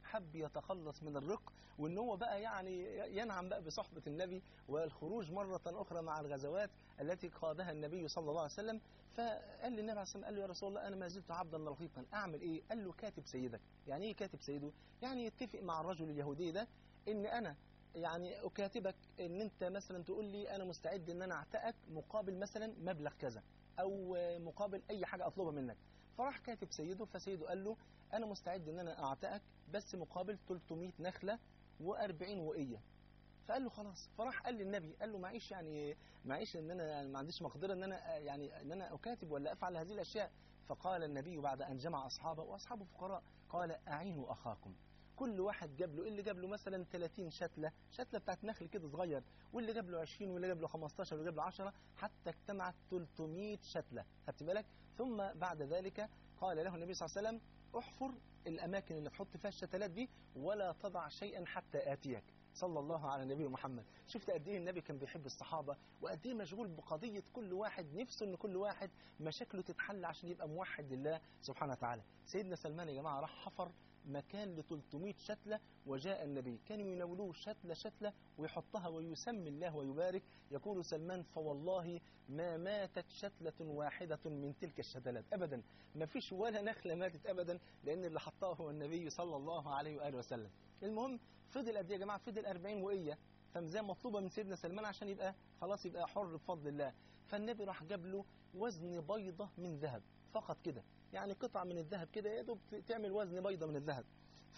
حب يتخلص من الرق وان هو بقى يعني ينعم بقى بصحبه النبي والخروج مره اخرى مع الغزوات التي قادها النبي صلى الله عليه وسلم فقال للنبي عليه الصلاه والسلام قال له يا رسول الله انا ما زلت عبدا رقيقا اعمل ايه؟ قال له كاتب سيدك يعني ايه كاتب سيده؟ يعني يتفق مع الرجل اليهودي ده ان انا يعني اكاتبك ان انت مثلا تقول لي انا مستعد ان انا اعتقك مقابل مثلا مبلغ كذا او مقابل اي حاجه اطلبها منك فراح كاتب سيده فسيده قال له انا مستعد ان انا اعتقك بس مقابل 300 نخله و40 وقيه فقال له خلاص فراح قال للنبي قال له معيش يعني معيش ان انا يعني ما عنديش مقدره ان انا يعني ان انا اكاتب ولا افعل هذه الاشياء فقال النبي بعد ان جمع اصحابه واصحابه فقراء قال اعينوا اخاكم كل واحد جاب له اللي جاب له مثلا 30 شتله شتله بتاعت نخل كده صغير واللي جاب له 20 واللي جاب له 15 واللي جاب له 10 حتى اجتمعت 300 شتله خدت بالك ثم بعد ذلك قال له النبي صلى الله عليه وسلم احفر الاماكن اللي تحط فيها الشتلات دي ولا تضع شيئا حتى اتيك صلى الله على النبي محمد شفت قد ايه النبي كان بيحب الصحابه وقد ايه مشغول بقضيه كل واحد نفسه ان كل واحد مشاكله تتحل عشان يبقى موحد لله سبحانه وتعالى سيدنا سلمان يا جماعه راح حفر مكان ل 300 شتلة وجاء النبي كانوا يناولوه شتلة شتلة ويحطها ويسمي الله ويبارك يقول سلمان فوالله ما ماتت شتلة واحدة من تلك الشتلات أبدا ما فيش ولا نخلة ماتت أبدا لأن اللي حطها هو النبي صلى الله عليه وآله وسلم المهم فضل قد ايه يا جماعة فضل 40 وقية فمزاه مطلوبة من سيدنا سلمان عشان يبقى خلاص يبقى حر بفضل الله فالنبي راح جاب له وزن بيضة من ذهب فقط كده يعني قطعة من الذهب كده يا دوب تعمل وزن بيضة من الذهب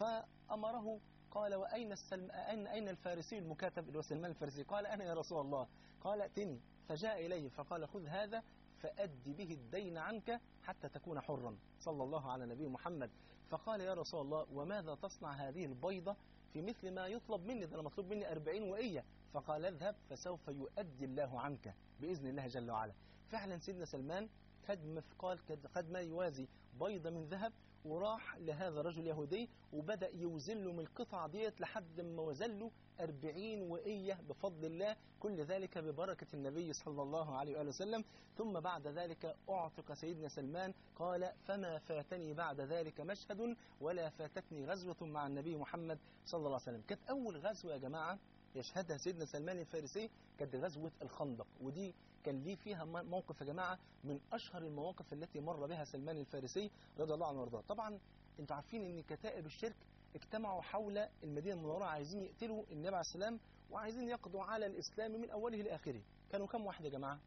فأمره قال وأين السلم أين أين الفارسي المكاتب اللي هو سلمان الفارسي قال أنا يا رسول الله قال ائتني فجاء إليه فقال خذ هذا فأد به الدين عنك حتى تكون حرا صلى الله على نبي محمد فقال يا رسول الله وماذا تصنع هذه البيضة في مثل ما يطلب مني ده أنا مطلوب مني أربعين وإية فقال اذهب فسوف يؤدي الله عنك بإذن الله جل وعلا فعلا سيدنا سلمان خد مثقال خد ما يوازي بيضة من ذهب وراح لهذا الرجل اليهودي وبدأ يوزن له من القطعة ديت لحد ما وزن له 40 وقية بفضل الله كل ذلك ببركة النبي صلى الله عليه وآله وسلم ثم بعد ذلك أعتق سيدنا سلمان قال فما فاتني بعد ذلك مشهد ولا فاتتني غزوة مع النبي محمد صلى الله عليه وسلم كانت أول غزوة يا جماعة يشهدها سيدنا سلمان الفارسي كانت غزوة الخندق ودي كان ليه فيها موقف يا جماعة من أشهر المواقف التي مر بها سلمان الفارسي رضي الله عنه وارضاه طبعا انتوا عارفين ان كتائب الشرك اجتمعوا حول المدينة المنورة عايزين يقتلوا النبي عليه السلام وعايزين يقضوا على الإسلام من أوله لآخره كانوا كم واحد يا جماعة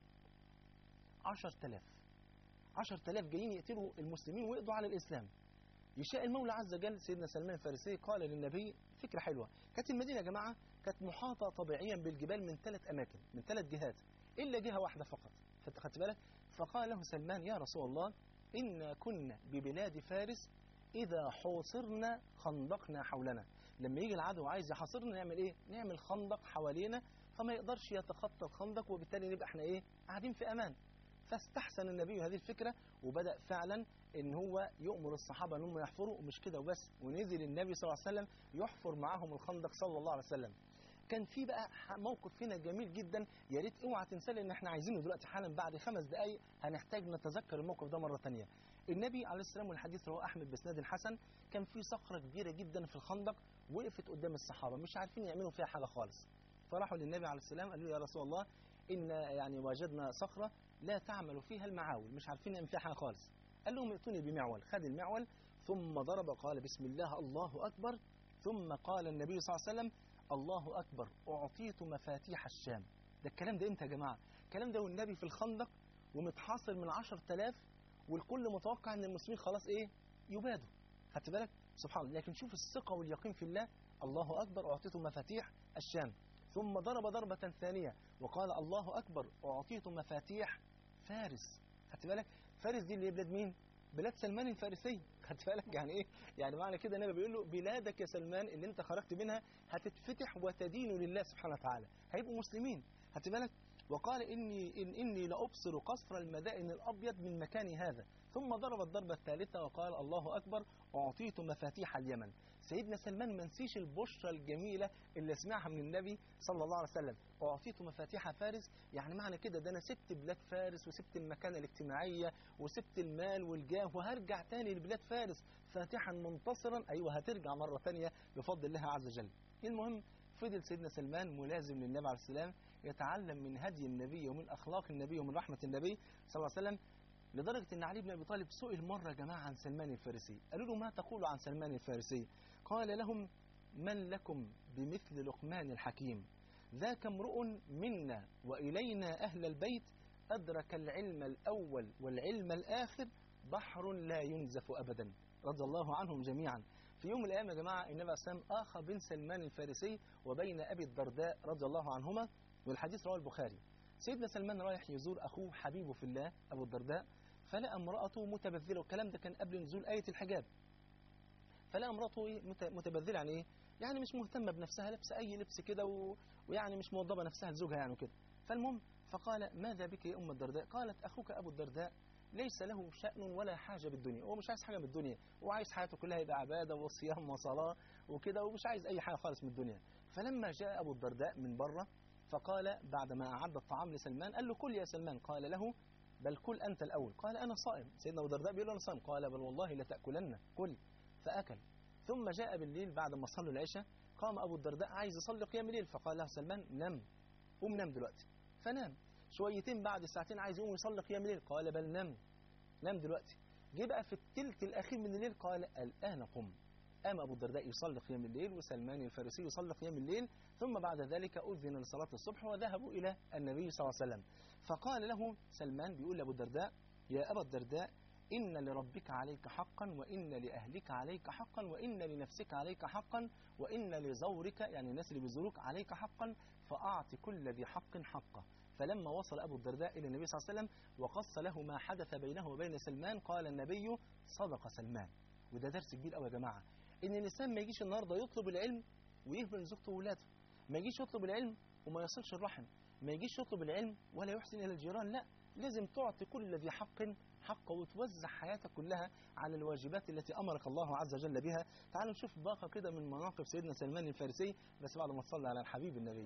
عشر تلاف عشر تلاف جايين يقتلوا المسلمين ويقضوا على الإسلام يشاء المولى عز وجل سيدنا سلمان الفارسي قال للنبي فكرة حلوة كانت المدينة يا جماعة كانت محاطة طبيعيا بالجبال من ثلاث أماكن من ثلاث جهات إلا جهة واحدة فقط خدت بالك فقال له سلمان يا رسول الله إن كنا ببلاد فارس إذا حوصرنا خندقنا حولنا لما يجي العدو عايز يحاصرنا نعمل إيه نعمل خندق حوالينا فما يقدرش يتخطى الخندق وبالتالي نبقى احنا إيه قاعدين في أمان فاستحسن النبي هذه الفكرة وبدأ فعلا ان هو يؤمر الصحابة ان هم يحفروا ومش كده وبس ونزل النبي صلى الله عليه وسلم يحفر معاهم الخندق صلى الله عليه وسلم كان في بقى موقف هنا جميل جدا يا ريت اوعى تنساه لان احنا عايزينه دلوقتي حالا بعد خمس دقائق هنحتاج نتذكر الموقف ده مره ثانيه. النبي عليه السلام والحديث رواه احمد باسناد حسن كان في صخره كبيره جدا في الخندق وقفت قدام الصحابه مش عارفين يعملوا فيها حاجه خالص. فراحوا للنبي عليه السلام قالوا له يا رسول الله ان يعني وجدنا صخره لا تعمل فيها المعاول مش عارفين نعمل فيها حاجه خالص. قال لهم ائتوني بمعول خد المعول ثم ضرب قال بسم الله الله اكبر ثم قال النبي صلى الله عليه وسلم الله أكبر أعطيت مفاتيح الشام ده الكلام ده إمتى يا جماعة الكلام ده والنبي في الخندق ومتحاصر من عشر تلاف والكل متوقع أن المسلمين خلاص إيه يبادوا خدت بالك سبحان الله لكن شوف الثقة واليقين في الله الله أكبر أعطيت مفاتيح الشام ثم ضرب ضربة ثانية وقال الله أكبر أعطيت مفاتيح فارس خدت بالك فارس دي اللي هي بلاد مين بلاد سلمان الفارسي خدت بالك يعني ايه يعني معنى كده النبي بيقول له بلادك يا سلمان اللي انت خرجت منها هتتفتح وتدين لله سبحانه وتعالى هيبقوا مسلمين خدت بالك وقال اني إن اني لابصر قصر المدائن الابيض من مكان هذا ثم ضرب الضربه الثالثه وقال الله اكبر اعطيت مفاتيح اليمن سيدنا سلمان ما نسيش البشرى الجميلة اللي سمعها من النبي صلى الله عليه وسلم أعطيت مفاتيح فارس يعني معنى كده ده أنا سبت بلاد فارس وسبت المكانة الاجتماعية وسبت المال والجاه وهرجع تاني لبلاد فارس فاتحا منتصرا أيوة هترجع مرة تانية بفضل الله عز وجل المهم فضل سيدنا سلمان ملازم للنبي عليه السلام يتعلم من هدي النبي ومن أخلاق النبي ومن رحمة النبي صلى الله عليه وسلم لدرجة أن علي بن أبي طالب سئل مرة يا جماعة عن سلمان الفارسي قالوا له ما تقول عن سلمان الفارسي قال لهم من لكم بمثل لقمان الحكيم ذاك امرؤ منا وإلينا أهل البيت أدرك العلم الأول والعلم الآخر بحر لا ينزف أبدا رضي الله عنهم جميعا في يوم من الأيام يا جماعة النبي عليه السلام آخى بين سلمان الفارسي وبين أبي الدرداء رضي الله عنهما والحديث رواه البخاري سيدنا سلمان رايح يزور أخوه حبيبه في الله أبو الدرداء فلقى امرأته متبذلة والكلام ده كان قبل نزول آية الحجاب فلقى امرأته إيه؟ مت- متبذلة يعني إيه؟ يعني مش مهتمة بنفسها لابسة أي لبس كده و... ويعني مش موضبة نفسها لزوجها يعني وكده فالمهم فقال ماذا بك يا أم الدرداء قالت أخوك أبو الدرداء ليس له شأن ولا حاجة بالدنيا هو مش عايز حاجة من الدنيا هو عايز حياته كلها يبقى عبادة وصيام وصلاة وكده ومش عايز أي حاجة خالص من الدنيا فلما جاء أبو الدرداء من بره فقال بعدما أعد الطعام لسلمان قال له كل يا سلمان قال له بل كل أنت الأول قال أنا صائم سيدنا أبو الدرداء بيقول له أنا صائم قال بل والله لتأكلن كل فأكل ثم جاء بالليل بعد ما صلوا العشاء قام أبو الدرداء عايز يصلي قيام الليل فقال له سلمان نم قوم نام دلوقتي فنام شويتين بعد ساعتين عايز يقوم يصلي قيام الليل قال بل نم نام دلوقتي جه بقى في الثلث الأخير من الليل قال الآن قم قام أبو الدرداء يصلي قيام الليل وسلمان الفارسي يصلي قيام الليل ثم بعد ذلك أذن لصلاة الصبح وذهبوا إلى النبي صلى الله عليه وسلم فقال له سلمان بيقول لأبو الدرداء يا أبا الدرداء إن لربك عليك حقا وإن لأهلك عليك حقا وإن لنفسك عليك حقا وإن لزورك يعني الناس اللي بيزوروك عليك حقا فأعط كل ذي حق حقه فلما وصل أبو الدرداء إلى النبي صلى الله عليه وسلم وقص له ما حدث بينه وبين سلمان قال النبي صدق سلمان وده درس كبير قوي يا جماعة إن الإنسان ما يجيش النهاردة يطلب العلم ويهمل زوجته وولاده ما يجيش يطلب العلم وما يصلش الرحم ما يجيش يطلب العلم ولا يحسن إلى الجيران لا لازم تعطي كل ذي حق حقه وتوزع حياتك كلها على الواجبات التي أمرك الله عز وجل بها تعالوا نشوف باقة كده من مناقب سيدنا سلمان الفارسي بس بعد ما تصلي على الحبيب النبي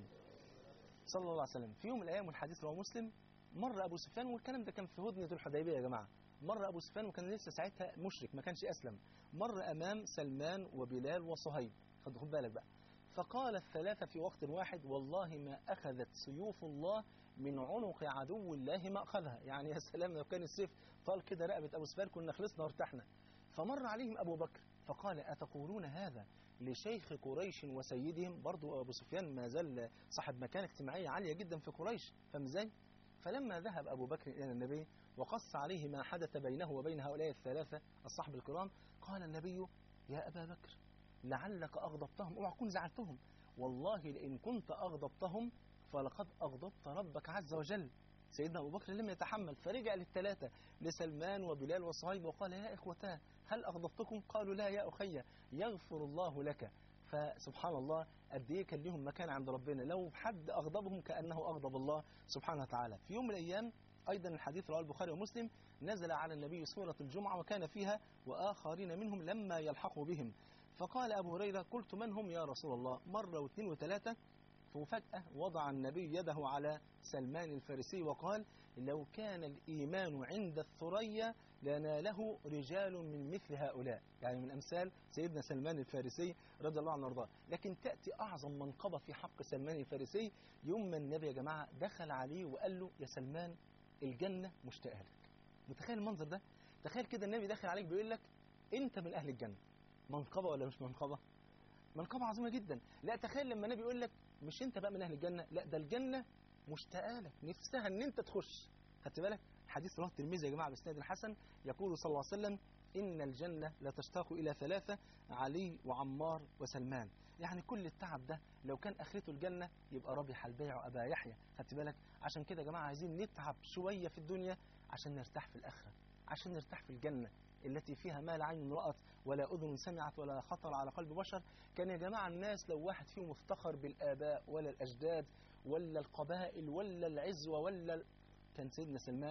صلى الله عليه وسلم في يوم من الأيام والحديث رواه مسلم مر أبو سفيان والكلام ده كان في هدنة الحديبية يا جماعة مر أبو سفيان وكان لسه ساعتها مشرك ما كانش أسلم مر أمام سلمان وبلال وصهيب خد خد بالك بقى فقال الثلاثة في وقت واحد والله ما أخذت سيوف الله من عنق عدو الله ما أخذها يعني يا سلام لو كان السيف طال كده رقبة أبو سفيان كنا خلصنا وارتحنا فمر عليهم أبو بكر فقال أتقولون هذا لشيخ قريش وسيدهم برضو أبو سفيان ما زال صاحب مكانة اجتماعية عالية جدا في قريش فاهم ازاي؟ فلما ذهب أبو بكر إلى النبي وقص عليه ما حدث بينه وبين هؤلاء الثلاثة الصحب الكرام قال النبي يا أبا بكر لعلك أغضبتهم اوعى تكون زعلتهم والله لئن كنت أغضبتهم فلقد أغضبت ربك عز وجل سيدنا أبو بكر لم يتحمل فرجع للثلاثة لسلمان وبلال وصهيب وقال يا إخوتاه هل أغضبتكم قالوا لا يا أخي يغفر الله لك فسبحان الله قد ايه كان ليهم مكان عند ربنا لو حد أغضبهم كأنه أغضب الله سبحانه وتعالى في يوم من الأيام أيضا الحديث رواه البخاري ومسلم نزل على النبي سورة الجمعة وكان فيها وآخرين منهم لما يلحقوا بهم فقال أبو هريرة قلت من هم يا رسول الله مرة واثنين وثلاثة وفجأة وضع النبي يده على سلمان الفارسي وقال لو كان الإيمان عند الثريا لناله رجال من مثل هؤلاء يعني من أمثال سيدنا سلمان الفارسي رضي الله عنه وارضاه لكن تأتي أعظم منقبة في حق سلمان الفارسي يوم ما النبي يا جماعة دخل عليه وقال له يا سلمان الجنة مشتاقة لك متخيل المنظر ده تخيل كده النبي داخل عليك بيقول لك أنت من أهل الجنة منقبة ولا مش منقبة منقبة عظيمة جدا لا تخيل لما النبي يقول لك مش انت بقى من اهل الجنة لا ده الجنة مشتاقة لك نفسها ان انت تخش خدت بالك حديث رواه الترمذي يا جماعة باسناد الحسن يقول صلى الله عليه وسلم إن الجنة لا تشتاق إلى ثلاثة علي وعمار وسلمان يعني كل التعب ده لو كان آخرته الجنة يبقى ربح البيع أبا يحيى خدت بالك عشان كده يا جماعة عايزين نتعب شوية في الدنيا عشان نرتاح في الآخرة عشان نرتاح في الجنة التي فيها ما لا عين رأت ولا أذن سمعت ولا خطر على قلب بشر كان يا جماعة الناس لو واحد فيهم افتخر بالآباء ولا الأجداد ولا القبائل ولا العزوة ولا ال... كان سيدنا سلمان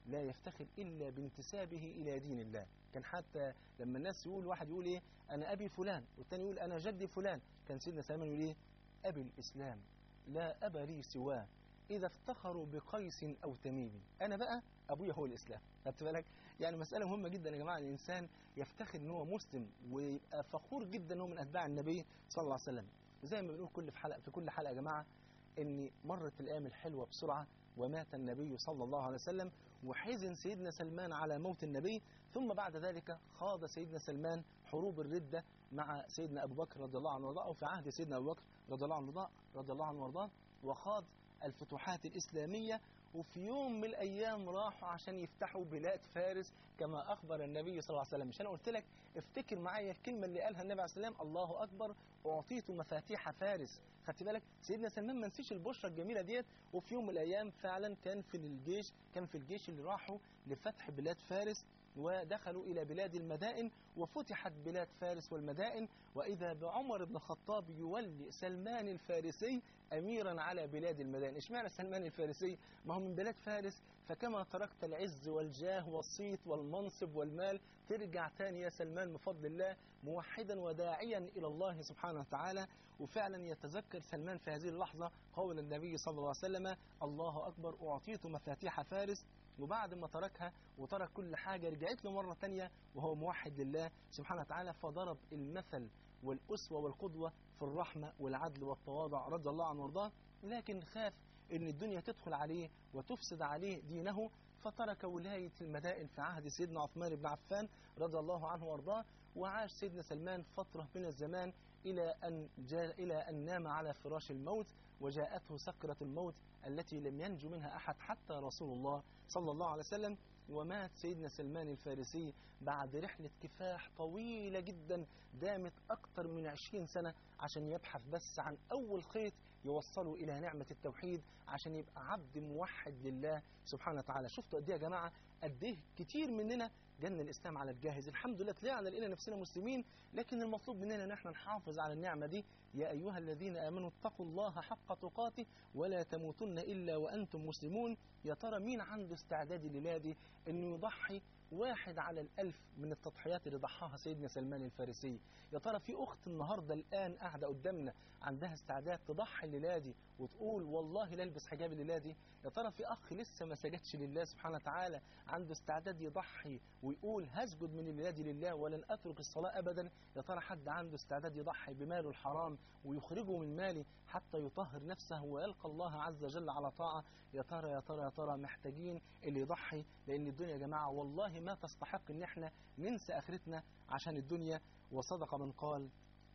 لا يفتخر إلا بانتسابه إلى دين الله كان حتى لما الناس يقول واحد يقول إيه أنا أبي فلان والتاني يقول أنا جدي فلان كان سيدنا سلمان يقول إيه أبي الإسلام لا أبا لي سواه إذا افتخروا بقيس أو تميم أنا بقى أبويا هو الإسلام خدت بالك يعني مسألة مهمة جدا يا جماعة الإنسان يفتخر إن هو مسلم ويبقى فخور جدا إن هو من أتباع النبي صلى الله عليه وسلم زي ما بنقول كل في حلقة في كل حلقة يا جماعة إن مرت الأيام الحلوة بسرعة ومات النبي صلى الله عليه وسلم وحزن سيدنا سلمان على موت النبي ثم بعد ذلك خاض سيدنا سلمان حروب الردة مع سيدنا أبو بكر رضي الله عنه وارضاه أو في عهد سيدنا أبو بكر رضي الله عنه وارضاه رضي الله عنه وارضاه وخاض الفتوحات الإسلامية وفي يوم من الأيام راحوا عشان يفتحوا بلاد فارس كما أخبر النبي صلى الله عليه وسلم مش أنا قلت لك افتكر معايا الكلمة اللي قالها النبي عليه الصلاة والسلام الله أكبر أعطيت مفاتيح فارس خدت بالك سيدنا سلمان ما نسيش البشرة الجميلة ديت وفي يوم من الأيام فعلا كان في الجيش كان في الجيش اللي راحوا لفتح بلاد فارس ودخلوا إلى بلاد المدائن وفتحت بلاد فارس والمدائن وإذا بعمر بن الخطاب يولي سلمان الفارسي أميرا على بلاد المدائن اشمعنى سلمان الفارسي ما هو من بلاد فارس فكما تركت العز والجاه والصيت والمنصب والمال ترجع تاني يا سلمان بفضل الله موحدا وداعيا إلى الله سبحانه وتعالى وفعلا يتذكر سلمان في هذه اللحظة قول النبي صلى الله عليه وسلم الله أكبر أعطيت مفاتيح فارس وبعد ما تركها وترك كل حاجة رجعت له مرة تانية وهو موحد لله سبحانه وتعالى فضرب المثل والأسوة والقدوة في الرحمة والعدل والتواضع رضي الله عنه وارضاه لكن خاف ان الدنيا تدخل عليه وتفسد عليه دينه فترك ولاية المدائن في عهد سيدنا عثمان بن عفان رضي الله عنه وارضاه وعاش سيدنا سلمان فترة من الزمان إلى أن, جاء إلى أن نام على فراش الموت وجاءته سكرة الموت التي لم ينجو منها أحد حتى رسول الله صلى الله عليه وسلم ومات سيدنا سلمان الفارسي بعد رحلة كفاح طويلة جدا دامت أكثر من عشرين سنة عشان يبحث بس عن أول خيط يوصله إلى نعمة التوحيد عشان يبقى عبد موحد لله سبحانه وتعالى شفتوا قد إيه يا جماعة قد إيه كتير مننا جن الإسلام على الجاهز الحمد لله طلعنا لقينا نفسنا مسلمين لكن المطلوب مننا ان احنا نحافظ على النعمة دي يا أيها الذين آمنوا اتقوا الله حق تقاته ولا تموتن إلا وأنتم مسلمون يا ترى مين عنده استعداد الليلة دي انه يضحي واحد على الألف من التضحيات اللي ضحاها سيدنا سلمان الفارسي يا ترى في أخت النهاردة الآن قاعدة قدامنا عندها استعداد تضحي الليلة دي وتقول والله لا البس حجاب الليلة دي يا ترى في أخ لسه ما سجدش لله سبحانه وتعالى عنده استعداد يضحي ويقول هسجد من الليلة دي لله ولن أترك الصلاة أبدا يا ترى حد عنده استعداد يضحي بماله الحرام ويخرجه من ماله حتى يطهر نفسه ويلقى الله عز وجل على طاعة يا ترى يا ترى يا ترى محتاجين اللي يضحي لأن الدنيا يا جماعة والله ما تستحق ان احنا ننسى اخرتنا عشان الدنيا وصدق من قال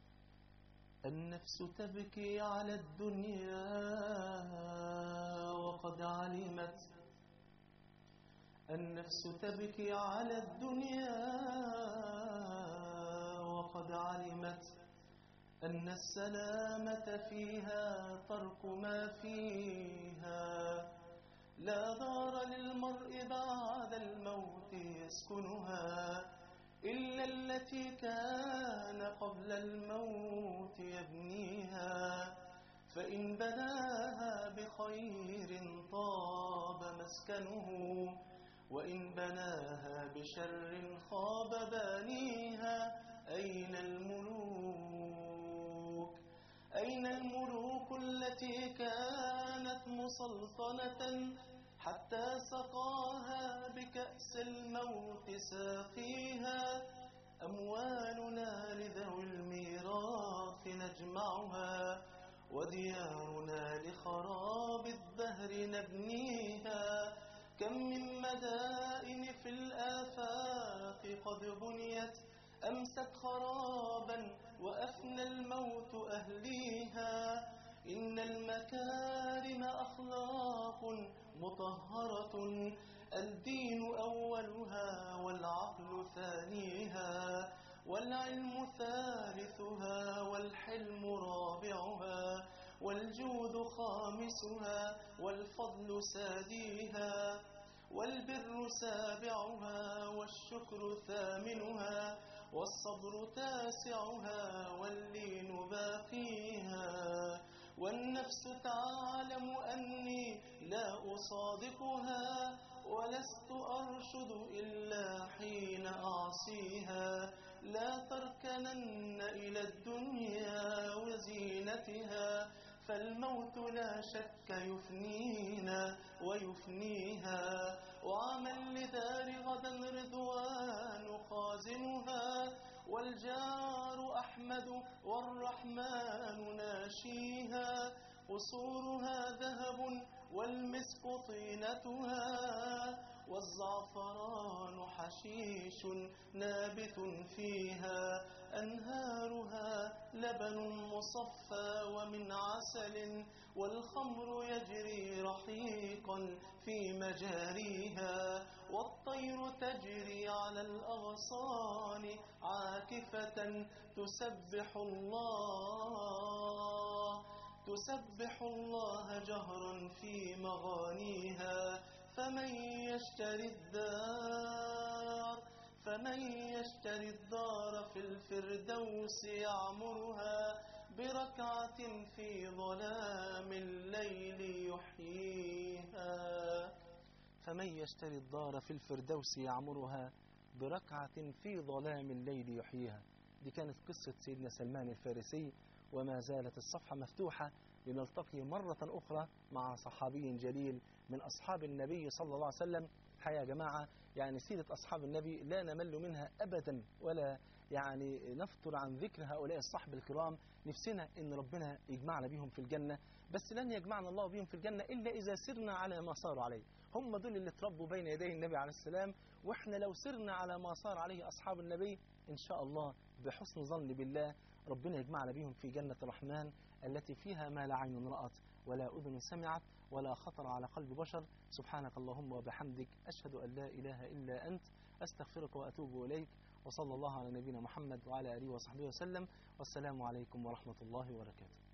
النفس تبكي على الدنيا وقد علمت النفس تبكي على الدنيا وقد علمت أن السلامة فيها ترك ما فيها لا دار للمرء بعد الموت يسكنها إلا التي كان قبل الموت يبنيها فإن بناها بخير طاب مسكنه وإن بناها بشر خاب بانيها أين الملوك أين الملوك التي كانت مسلطنة حتى سقاها بكأس الموت ساقيها أموالنا لذوي الميراث نجمعها وديارنا لخراب الدهر نبنيها كم من مدائن في الآفاق قد بنيت أمست خرابا وأفنى الموت أهليها إن المكارم أخلاق مطهرة الدين أولها والعقل ثانيها والعلم ثالثها والحلم رابعها والجود خامسها والفضل ساديها والبر سابعها والشكر ثامنها والصبر تاسعها واللين باقيها والنفس تعلم أني لا أصادقها ولست أرشد إلا حين أعصيها لا تركنن إلى الدنيا وزينتها فالموت لا شك يفنينا ويفنيها وعمل لدار غدا رضوان خازنها والجار أحمد والرحمن ناشيها قصورها ذهب والمسك طينتها والزعفران حشيش نابت فيها أنهارها لبن مصفى ومن عسل والخمر يجري رحيقا في مجاريها والطير تجري على الأغصان عاكفة تسبح الله تسبح الله جهرا في مغانيها فمن يشتري الدار فمن يشتري الدار في الفردوس يعمرها بركعة في ظلام الليل يحييها فمن يشتري الدار في الفردوس يعمرها بركعة في ظلام الليل يحييها دي كانت قصة سيدنا سلمان الفارسي وما زالت الصفحة مفتوحة لنلتقي مرة أخرى مع صحابي جليل من أصحاب النبي صلى الله عليه وسلم حيا يا جماعة يعني سيرة أصحاب النبي لا نمل منها أبدا ولا يعني نفتر عن ذكر هؤلاء الصحب الكرام نفسنا إن ربنا يجمعنا بهم في الجنة بس لن يجمعنا الله بهم في الجنة إلا إذا سرنا على ما صاروا عليه هم دول اللي اتربوا بين يدي النبي عليه السلام وإحنا لو سرنا على ما صار عليه أصحاب النبي إن شاء الله بحسن ظن بالله ربنا يجمعنا بهم في جنة الرحمن التي فيها ما لا عين رأت ولا أذن سمعت ولا خطر على قلب بشر سبحانك اللهم وبحمدك أشهد أن لا إله إلا أنت أستغفرك وأتوب إليك وصلى الله على نبينا محمد وعلى آله وصحبه وسلم والسلام عليكم ورحمة الله وبركاته